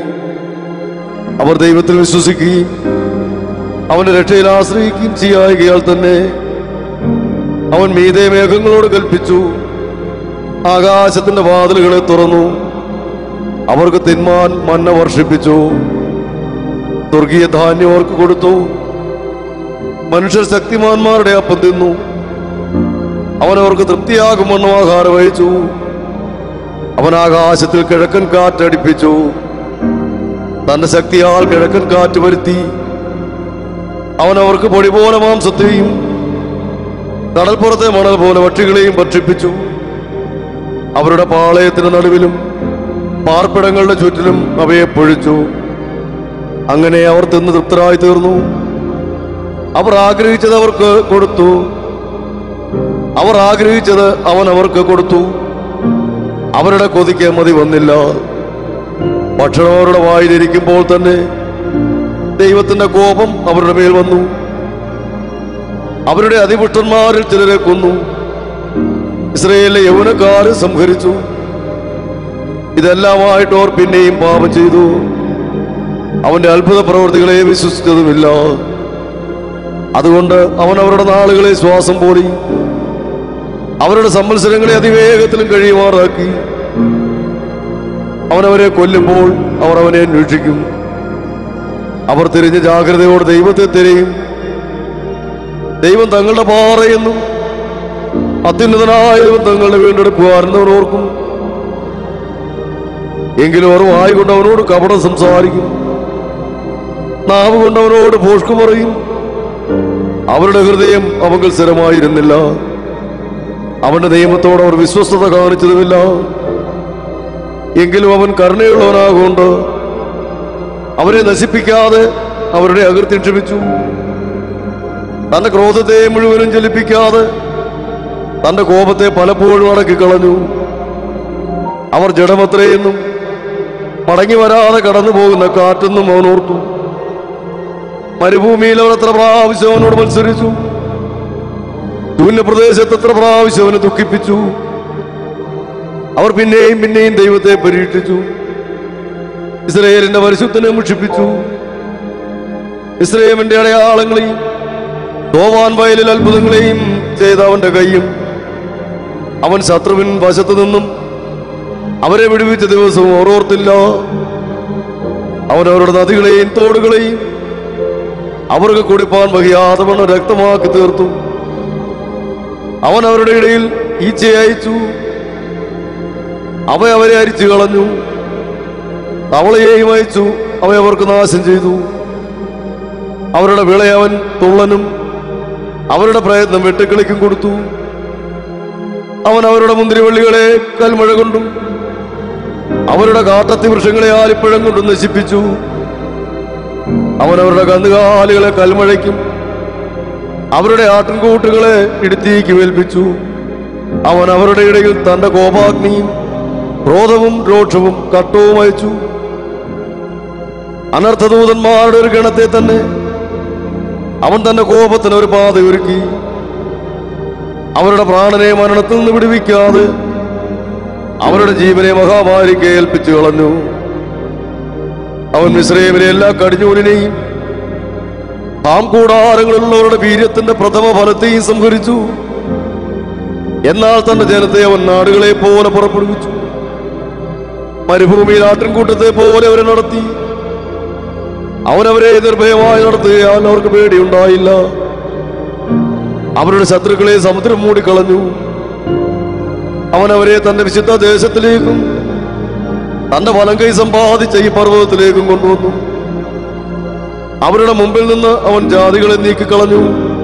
അവർ ദൈവത്തിൽ വിശ്വസിക്കുകയും അവന്റെ രക്ഷയിൽ ആശ്രയിക്കുകയും ചെയ്യായികയാൽ തന്നെ അവൻ മീതെ മേഘങ്ങളോട് കൽപ്പിച്ചു ആകാശത്തിന്റെ വാതിലുകളെ തുറന്നു അവർക്ക് തിന്മാൻ മന്ന വർഷിപ്പിച്ചു സ്വർഗീയ ധാന്യം അവർക്ക് കൊടുത്തു മനുഷ്യർ ശക്തിമാന്മാരുടെ അപ്പം തിന്നു അവൻ അവർക്ക് തൃപ്തിയാകുമെന്നും ആഹാരം വഹിച്ചു അവൻ ആകാശത്തിൽ കിഴക്കൻ കാറ്റടിപ്പിച്ചു തന്റെ ശക്തിയാൽ കിഴക്കൻ കാറ്റ് വരുത്തി അവൻ അവർക്ക് പൊടി പോലെ മാംസത്തെയും കടൽപ്പുറത്തെ മണൽ പോലെ പക്ഷികളെയും ഭക്ഷിപ്പിച്ചു അവരുടെ പാളയത്തിന് നടുവിലും പാർപ്പിടങ്ങളുടെ ചുറ്റിലും അവയെ പൊഴിച്ചു അങ്ങനെ അവർ തിന്ന് തൃപ്തരായി തീർന്നു അവർ ആഗ്രഹിച്ചത് അവർക്ക് കൊടുത്തു അവർ ആഗ്രഹിച്ചത് അവൻ അവർക്ക് കൊടുത്തു അവരുടെ കൊതിക്ക് മതി വന്നില്ല ഭക്ഷണം അവരുടെ വായിലിരിക്കുമ്പോൾ തന്നെ ദൈവത്തിന്റെ കോപം അവരുടെ മേൽ വന്നു അവരുടെ അതിപുഷ്ടന്മാരിൽ ചിലരെ കൊന്നു ഇസ്രയേലിലെ യൗവനക്കാരെ സംഹരിച്ചു ഇതെല്ലാമായിട്ട് അവർ പിന്നെയും പാപം ചെയ്തു അവന്റെ അത്ഭുത പ്രവർത്തികളെ വിശ്വസിച്ചതുമില്ല അതുകൊണ്ട് അവൻ അവരുടെ നാളുകളെ ശ്വാസം പോടി അവരുടെ സംവത്സരങ്ങളെ അതിവേഗത്തിലും കഴിയുമാറാക്കി അവനവരെ കൊല്ലുമ്പോൾ അവർ അവനെ അന്വേഷിക്കും അവർ തിരിഞ്ഞ് ജാഗ്രതയോടെ ദൈവത്തെ തിരയും ദൈവം തങ്ങളുടെ പാറയെന്നും അത്യുന്നതനായ ദൈവം തങ്ങളുടെ വീണ്ടെടുക്കുവാരെന്നവർ ഓർക്കും എങ്കിലും അവർ വായി കൊണ്ട് അവനോട് കപടം സംസാരിക്കും നാവ് കൊണ്ട് അവനോട് പോഷ്കു പറയും അവരുടെ ഹൃദയം അവങ്ങൾ സ്ഥിരമായിരുന്നില്ല അവന്റെ നിയമത്തോട് അവർ വിശ്വസ്തത കാണിച്ചതുമില്ല എങ്കിലും അവൻ കരുണയുള്ളവനാകൊണ്ട് അവരെ നശിപ്പിക്കാതെ അവരുടെ അകൃത്യം ക്ഷമിച്ചു തന്റെ ക്രോധത്തെ മുഴുവനും ചലിപ്പിക്കാതെ തന്റെ കോപത്തെ പലപ്പോഴും അടക്കിക്കളഞ്ഞു അവർ ജഡമത്രയെന്നും മടങ്ങി വരാതെ കടന്നു പോകുന്ന കാറ്റെന്നും അവൻ ഓർത്തു മരുഭൂമിയിൽ അവർ എത്ര പ്രാവശ്യം അവനോട് മത്സരിച്ചു ശൂന്യപ്രദേശത്ത് എത്ര പ്രാവശ്യം അവനെ ദുഃഖിപ്പിച്ചു അവർ പിന്നെയും പിന്നെയും ദൈവത്തെ പരീക്ഷിച്ചു ഇസ്രയേലിന്റെ പരിശുദ്ധനെ മുഷിപ്പിച്ചു ഇസ്രയേലിന്റെ അടയാളങ്ങളെയും തോവാൻ വയലിൽ അത്ഭുതങ്ങളെയും ചെയ്ത അവന്റെ കൈയും അവൻ ശത്രുവിൻ വശത്തു നിന്നും അവരെ വിടുവിച്ച ദിവസവും ഓരോർത്തില്ല അവൻ അവരുടെ നദികളെയും തോടുകളെയും അവർക്ക് കുടിപ്പാൻ വഹിയാതെ വണ്ണം രക്തമാക്കി തീർത്തു അവൻ അവരുടെ ഇടയിൽ ഈച്ചയെ അയച്ചു അവ അവരെ അരിച്ചു കളഞ്ഞു തവളയെയും അയച്ചു അവ അവർക്ക് നാശം ചെയ്തു അവരുടെ വിളയവൻ തുള്ളനും അവരുടെ പ്രയത്നം വെട്ടുക്കിളിക്കും കൊടുത്തു അവൻ അവരുടെ മുന്തിരിവള്ളികളെ കൽമഴ കൊണ്ടും അവരുടെ കാട്ടത്തി വൃക്ഷങ്ങളെ ആലിപ്പഴം കൊണ്ടും നശിപ്പിച്ചു അവൻ അവരുടെ കന്നുകാലികളെ കൽമഴയ്ക്കും അവരുടെ ആട്ടിൻകൂട്ടുകളെ ഇടുത്തീക്ക് വേൽപ്പിച്ചു അവൻ അവരുടെ ഇടയിൽ തന്റെ കോപാഗ്നിയും ക്രോധവും രോക്ഷവും കട്ടവും അയച്ചു അനർത്ഥദൂതന്മാരുടെ ഒരു ഗണത്തെ തന്നെ അവൻ തന്റെ കോപത്തിന് ഒരു പാത ഒരുക്കി അവരുടെ പ്രാണനെ മരണത്തിൽ നിന്ന് വിടുവിക്കാതെ അവരുടെ ജീവനെ മഹാമാരിക്ക് ഏൽപ്പിച്ചു കളഞ്ഞു അവൻ മിശ്രയമിലെ എല്ലാ കടിഞ്ഞൂലിനെയും താം കൂടാരങ്ങളിലുള്ളവരുടെ വീര്യത്തിന്റെ പ്രഥമ ഫലത്തെയും സംഹരിച്ചു എന്നാൽ തന്റെ ജനത്തെ അവൻ നാടുകളെ പോലെ പുറപ്പെടുവിച്ചു മരുഭൂമിയിൽ ആട്ടിൻകൂട്ടത്തെ പോലെ അവരെ നടത്തി അവനവരെ നിർഭയമായി നടത്തുകയാൽ അവർക്ക് പേടിയുണ്ടായില്ല അവരുടെ ശത്രുക്കളെ സമുദ്രം മൂടിക്കളഞ്ഞു അവൻ അവരെ തന്റെ വിശുദ്ധ ദേശത്തിലേക്കും തന്റെ വലം കൈ സമ്പാദിച്ച ഈ പർവ്വതത്തിലേക്കും കൊണ്ടുവന്നു അവരുടെ മുമ്പിൽ നിന്ന് അവൻ ജാതികളെ നീക്കിക്കളഞ്ഞു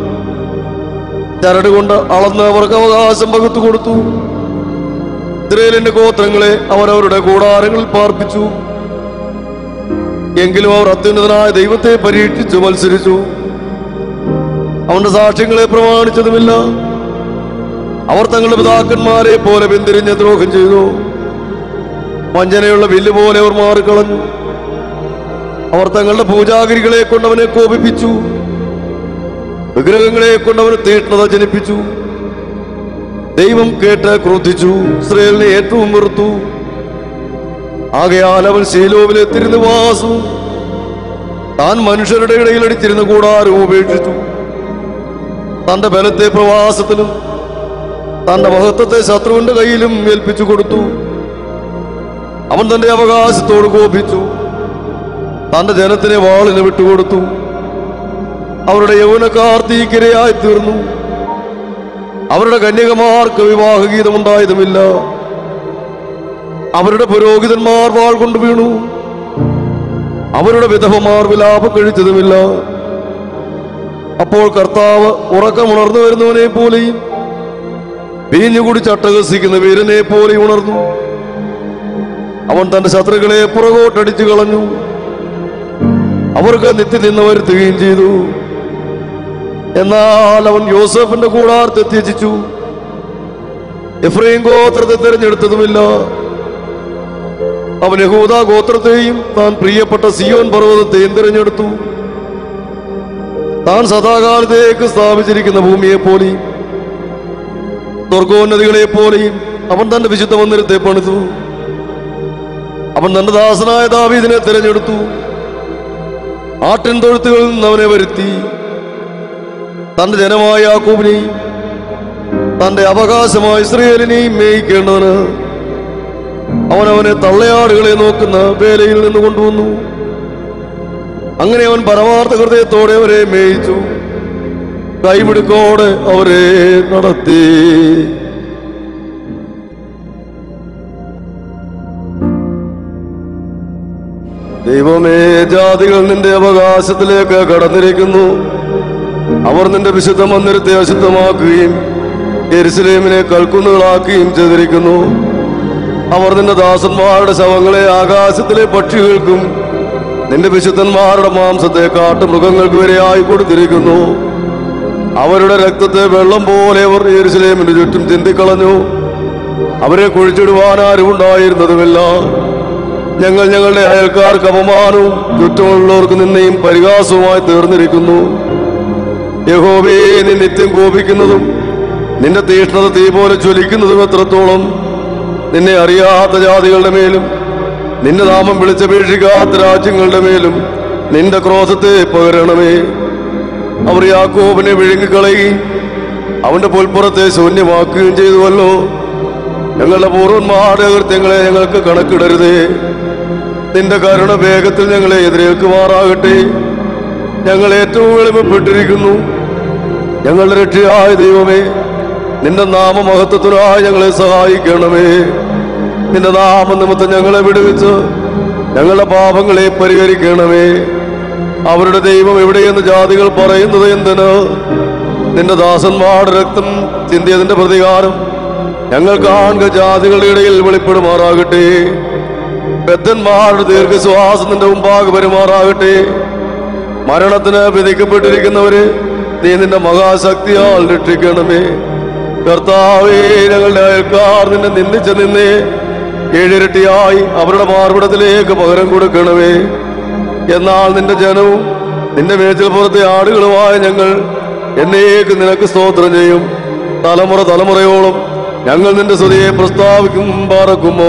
ചരട് കൊണ്ട് അളന്ന് അവർക്ക് അവകാശം പകുത്തു കൊടുത്തു ഇസ്രയേലിന്റെ ഗോത്രങ്ങളെ അവർ അവരുടെ കൂടാരങ്ങളിൽ പാർപ്പിച്ചു എങ്കിലും അവർ അത്യുന്നതനായ ദൈവത്തെ പരീക്ഷിച്ചു മത്സരിച്ചു അവന്റെ സാക്ഷ്യങ്ങളെ പ്രമാണിച്ചതുമില്ല അവർ തങ്ങളുടെ പിതാക്കന്മാരെ പോലെ പിന്തിരിഞ്ഞ് ദ്രോഹം ചെയ്തു വഞ്ചനയുള്ള വില്ല് പോലെ അവർ മാറിക്കളഞ്ഞു അവർ തങ്ങളുടെ പൂജാഗിരികളെ കൊണ്ട് അവനെ കോപിപ്പിച്ചു വിഗ്രഹങ്ങളെ കൊണ്ട് അവന് തീഷ്ണത ജനിപ്പിച്ചു ദൈവം കേട്ട് ക്രോധിച്ചു ഇസ്രയേലിനെ ഏറ്റവും വെറുത്തു ആകയാൽ അവൻ ശീലോവിലെ തിരുനിവാസവും താൻ മനുഷ്യരുടെ ഇടയിൽ അടിച്ചിരുന്ന കൂടാരവും ഉപേക്ഷിച്ചു തന്റെ ബലത്തെ പ്രവാസത്തിലും തന്റെ മഹത്വത്തെ ശത്രുവിന്റെ കയ്യിലും ഏൽപ്പിച്ചു കൊടുത്തു അവൻ തന്റെ അവകാശത്തോട് കോപിച്ചു തന്റെ ജനത്തിനെ വാളിന് വിട്ടുകൊടുത്തു അവരുടെ യൗവനക്കാർ തീക്കിരയായി തീർന്നു അവരുടെ കന്യകമാർക്ക് വിവാഹഗീതമുണ്ടായതുമില്ല അവരുടെ പുരോഹിതന്മാർ വാൾ കൊണ്ട് വീണു അവരുടെ വിധവമാർ വിലാപം കഴിച്ചതുമില്ല അപ്പോൾ കർത്താവ് ഉറക്കമുണർന്നു വരുന്നവനെ പോലെയും വീഞ്ഞുകൂടി ചട്ടകസിക്കുന്ന വീരനെ പോലെ ഉണർന്നു അവൻ തന്റെ ശത്രുക്കളെ പുറകോട്ടടിച്ചു കളഞ്ഞു അവർക്ക് നിത്യ നിന്ന് വരുത്തുകയും ചെയ്തു എന്നാൽ അവൻ യോസഫിന്റെ കൂടാരത്തെ ത്യജിച്ചു എഫ്രൈം ഗോത്രത്തെ തിരഞ്ഞെടുത്തതുമില്ല അവൻ യഹൂദ ഗോത്രത്തെയും താൻ പ്രിയപ്പെട്ട സിയോൻ പർവ്വതത്തെയും തിരഞ്ഞെടുത്തു താൻ സദാകാലത്തേക്ക് സ്ഥാപിച്ചിരിക്കുന്ന ഭൂമിയെ പോലെയും സ്വർഗോന്നതികളെ പോലെയും അവൻ തന്റെ വിശുദ്ധ മന്ദിരത്തെ പണിതു അവൻ തന്റെ ദാസനായ ദാവീദിനെ തിരഞ്ഞെടുത്തു ആട്ടിൻ തൊഴുത്തുകളിൽ നിന്ന് അവനെ വരുത്തി തന്റെ ജനമായ യാക്കൂബിനെയും തന്റെ അവകാശമായ ഇസ്രയേലിനെയും മേയിക്കേണ്ടതിന് അവൻ അവനെ തള്ളയാടുകളെ നോക്കുന്ന വേലയിൽ നിന്ന് കൊണ്ടുവന്നു അങ്ങനെ അവൻ പരമാർത്ഥ ഹൃദയത്തോടെ അവരെ മേയിച്ചു കൈമിടുക്കോടെ അവരെ നടത്തി ദൈവമേ ജാതികൾ നിന്റെ അവകാശത്തിലേക്ക് കടന്നിരിക്കുന്നു അവർ നിന്റെ വിശുദ്ധ മന്ദിരത്തെ അശുദ്ധമാക്കുകയും എരുസലേമിനെ കൽക്കുന്നുകളാക്കുകയും ചെയ്തിരിക്കുന്നു അവർ നിന്റെ ദാസന്മാരുടെ ശവങ്ങളെ ആകാശത്തിലെ പക്ഷികൾക്കും നിന്റെ വിശുദ്ധന്മാരുടെ മാംസത്തെ കാട്ടുമൃഗങ്ങൾക്ക് വരെയായി കൊടുത്തിരിക്കുന്നു അവരുടെ രക്തത്തെ വെള്ളം പോലെ അവർ യെരുസലേമിന് ചുറ്റും ചിന്തിക്കളഞ്ഞു അവരെ കുഴിച്ചിടുവാൻ ആരും ഉണ്ടായിരുന്നതുമില്ല ഞങ്ങൾ ഞങ്ങളുടെ അയൽക്കാർക്ക് അപമാനവും ചുറ്റുമുള്ളവർക്ക് നിന്നെയും പരിഹാസവുമായി തീർന്നിരിക്കുന്നു യഹോവേ നീ നിത്യം കോപിക്കുന്നതും നിന്റെ തീഷ്ണത തീ പോലെ ജ്വലിക്കുന്നതും എത്രത്തോളം നിന്നെ അറിയാത്ത ജാതികളുടെ മേലും നിന്റെ നാമം വിളിച്ചപേക്ഷിക്കാത്ത രാജ്യങ്ങളുടെ മേലും നിന്റെ ക്രോധത്തെ പകരണമേ അവർ യാക്കോബിനെ വിഴുങ്ങിക്കളയുകയും അവന്റെ പുൽപ്പുറത്തെ ശൂന്യമാക്കുകയും ചെയ്തുവല്ലോ ഞങ്ങളുടെ പൂർവന്മാരുടെ കൃത്യങ്ങളെ ഞങ്ങൾക്ക് കണക്കിടരുതേ നിന്റെ കരുണ വേഗത്തിൽ ഞങ്ങളെ എതിരേൽക്കുമാറാകട്ടെ ഞങ്ങൾ ഏറ്റവും എളിമപ്പെട്ടിരിക്കുന്നു ഞങ്ങളുടെ രക്ഷയായ ദൈവമേ നിന്റെ നാമമഹത്വത്തിനായി ഞങ്ങളെ സഹായിക്കണമേ നിന്റെ നാമനിമിത്തം ഞങ്ങളെ വിടുവിച്ച് ഞങ്ങളുടെ പാപങ്ങളെ പരിഹരിക്കണമേ അവരുടെ ദൈവം എവിടെയെന്ന് ജാതികൾ പറയുന്നത് എന്തിന് നിന്റെ ദാസന്മാരുടെ രക്തം ചിന്തിയതിന്റെ പ്രതികാരം ഞങ്ങൾ കാണുക ജാതികളുടെ ഇടയിൽ വെളിപ്പെടുമാറാകട്ടെ ബദ്ധന്മാരുടെ ദീർഘശ്വാസം നിന്റെ മുമ്പാകെ പെരുമാറാകട്ടെ മരണത്തിന് വിധിക്കപ്പെട്ടിരിക്കുന്നവരെ നീ നിന്റെ മഹാശക്തിയാൽ രക്ഷിക്കണമേ കർത്താവേ ഞങ്ങളുടെ അയൽക്കാർ നിന്നെ നിന്ദിച്ച നിന്നേ ഏഴിരട്ടിയായി അവരുടെ മാർവിടത്തിലേക്ക് പകരം കൊടുക്കണമേ എന്നാൽ നിന്റെ ജനവും നിന്റെ മേച്ചിൽ പുറത്തെ ആടുകളുമായ ഞങ്ങൾ എന്നേക്ക് നിനക്ക് സ്തോത്രം ചെയ്യും തലമുറ തലമുറയോളം ഞങ്ങൾ നിന്റെ സ്തുതിയെ പ്രസ്താവിക്കും പാറക്കുമോ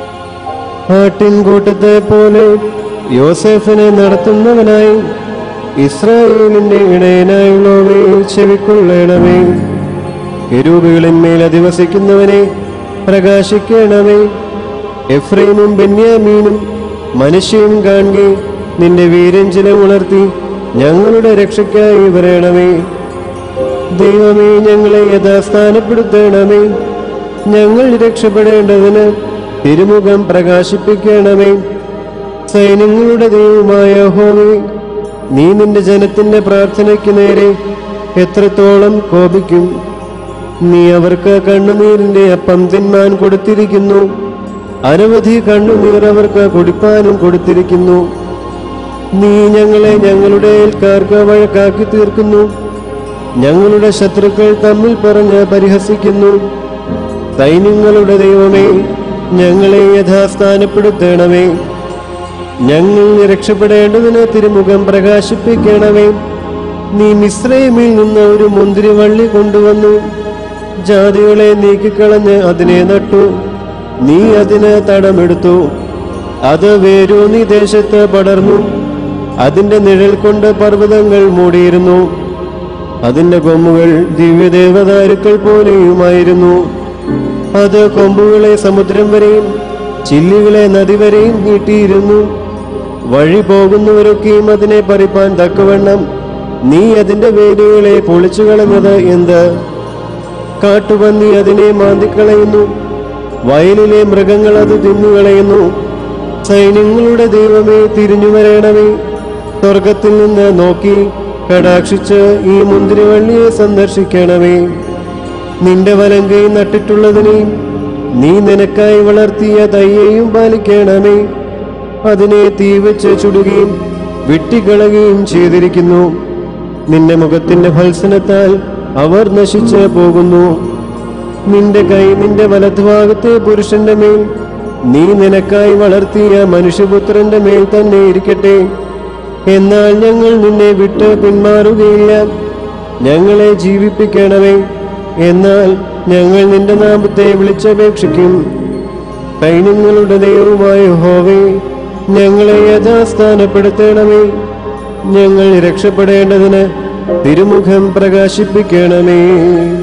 ആട്ടിൻകൂട്ടത്തെ പോലെ യോസേഫിനെ നടത്തുന്നവനായി ഇസ്രായേലിന്റെ ഇണയനായുള്ളവേ ചെവിക്കൊള്ളണമേ എരൂപുകളിന്മേൽ അധിവസിക്കുന്നവനെ പ്രകാശിക്കണമേ എഫ്രൈമും ബെന്യാമീനും മനുഷ്യയും കാണുകെ നിന്റെ വീരഞ്ചിലം ഉണർത്തി ഞങ്ങളുടെ രക്ഷയ്ക്കായി വരണമേ ദൈവമേ ഞങ്ങളെ യഥാസ്ഥാനപ്പെടുത്തണമേ ഞങ്ങൾ രക്ഷപ്പെടേണ്ടതിന് തിരുമുഖം പ്രകാശിപ്പിക്കണമേ സൈന്യങ്ങളുടെ ദൈവമായ ഹോമേ നീ നിന്റെ ജനത്തിന്റെ പ്രാർത്ഥനയ്ക്ക് നേരെ എത്രത്തോളം കോപിക്കും നീ അവർക്ക് കണ്ണുനീരിന്റെ അപ്പം തിന്മാൻ കൊടുത്തിരിക്കുന്നു അനവധി കണ്ണുനീർ അവർക്ക് കുടിപ്പാനും കൊടുത്തിരിക്കുന്നു നീ ഞങ്ങളെ ഞങ്ങളുടെ ഏൽക്കാർക്ക് വഴക്കാക്കി തീർക്കുന്നു ഞങ്ങളുടെ ശത്രുക്കൾ തമ്മിൽ പറഞ്ഞ് പരിഹസിക്കുന്നു സൈന്യങ്ങളുടെ ദൈവമേ ഞങ്ങളെ യഥാസ്ഥാനപ്പെടുത്തണമേ ഞങ്ങൾ രക്ഷപ്പെടേണ്ടതിന് തിരുമുഖം പ്രകാശിപ്പിക്കണമേ നീ മിശ്രൈമിൽ നിന്ന് ഒരു മുന്തിരിവള്ളി കൊണ്ടുവന്നു ജാതികളെ നീക്കിക്കളഞ്ഞ് അതിനെ നട്ടു നീ അതിന് തടമെടുത്തു അത് വേരൂന്നി ദേശത്ത് പടർന്നു അതിന്റെ നിഴൽ കൊണ്ട് പർവ്വതങ്ങൾ മൂടിയിരുന്നു അതിന്റെ കൊമ്പുകൾ ദിവ്യദേവദാരുക്കൾ പോലെയുമായിരുന്നു അത് കൊമ്പുകളെ സമുദ്രം വരെയും ചില്ലികളെ നദി വരെയും നീട്ടിയിരുന്നു വഴി പോകുന്നവരൊക്കെയും അതിനെ പറിപ്പാൻ തക്കവണ്ണം നീ അതിന്റെ വേരുകളെ പൊളിച്ചു കളഞ്ഞത് എന്ത് കാട്ടുപന്നി അതിനെ മാന്തിക്കളയുന്നു വയലിലെ മൃഗങ്ങൾ അത് തിന്നുകളയുന്നു സൈന്യങ്ങളുടെ ദൈവമേ തിരിഞ്ഞു വരേണമേ സ്വർഗത്തിൽ നിന്ന് നോക്കി കടാക്ഷിച്ച് ഈ മുന്തിരിവള്ളിയെ സന്ദർശിക്കണമേ നിന്റെ വലങ്കൈ നട്ടിട്ടുള്ളതിനെയും നീ നിനക്കായി വളർത്തിയ തയ്യെയും പാലിക്കണമേ അതിനെ തീ വെച്ച് ചുടുകയും വിട്ടിക്കളയുകയും ചെയ്തിരിക്കുന്നു നിന്റെ മുഖത്തിന്റെ ഭത്സനത്താൽ അവർ നശിച്ച് പോകുന്നു നിന്റെ കൈ നിന്റെ വലതുഭാഗത്തെ പുരുഷന്റെ മേൽ നീ നിനക്കായി വളർത്തിയ മനുഷ്യപുത്രന്റെ മേൽ തന്നെ ഇരിക്കട്ടെ എന്നാൽ ഞങ്ങൾ നിന്നെ വിട്ട് പിന്മാറുകയില്ല ഞങ്ങളെ ജീവിപ്പിക്കണമേ എന്നാൽ ഞങ്ങൾ നിന്റെ നാമത്തെ വിളിച്ചപേക്ഷിക്കും സൈന്യങ്ങളുടെ ദൈവമായ ഹോവേ ഞങ്ങളെ യഥാസ്ഥാനപ്പെടുത്തണമേ ഞങ്ങൾ രക്ഷപ്പെടേണ്ടതിന് തിരുമുഖം പ്രകാശിപ്പിക്കണമേ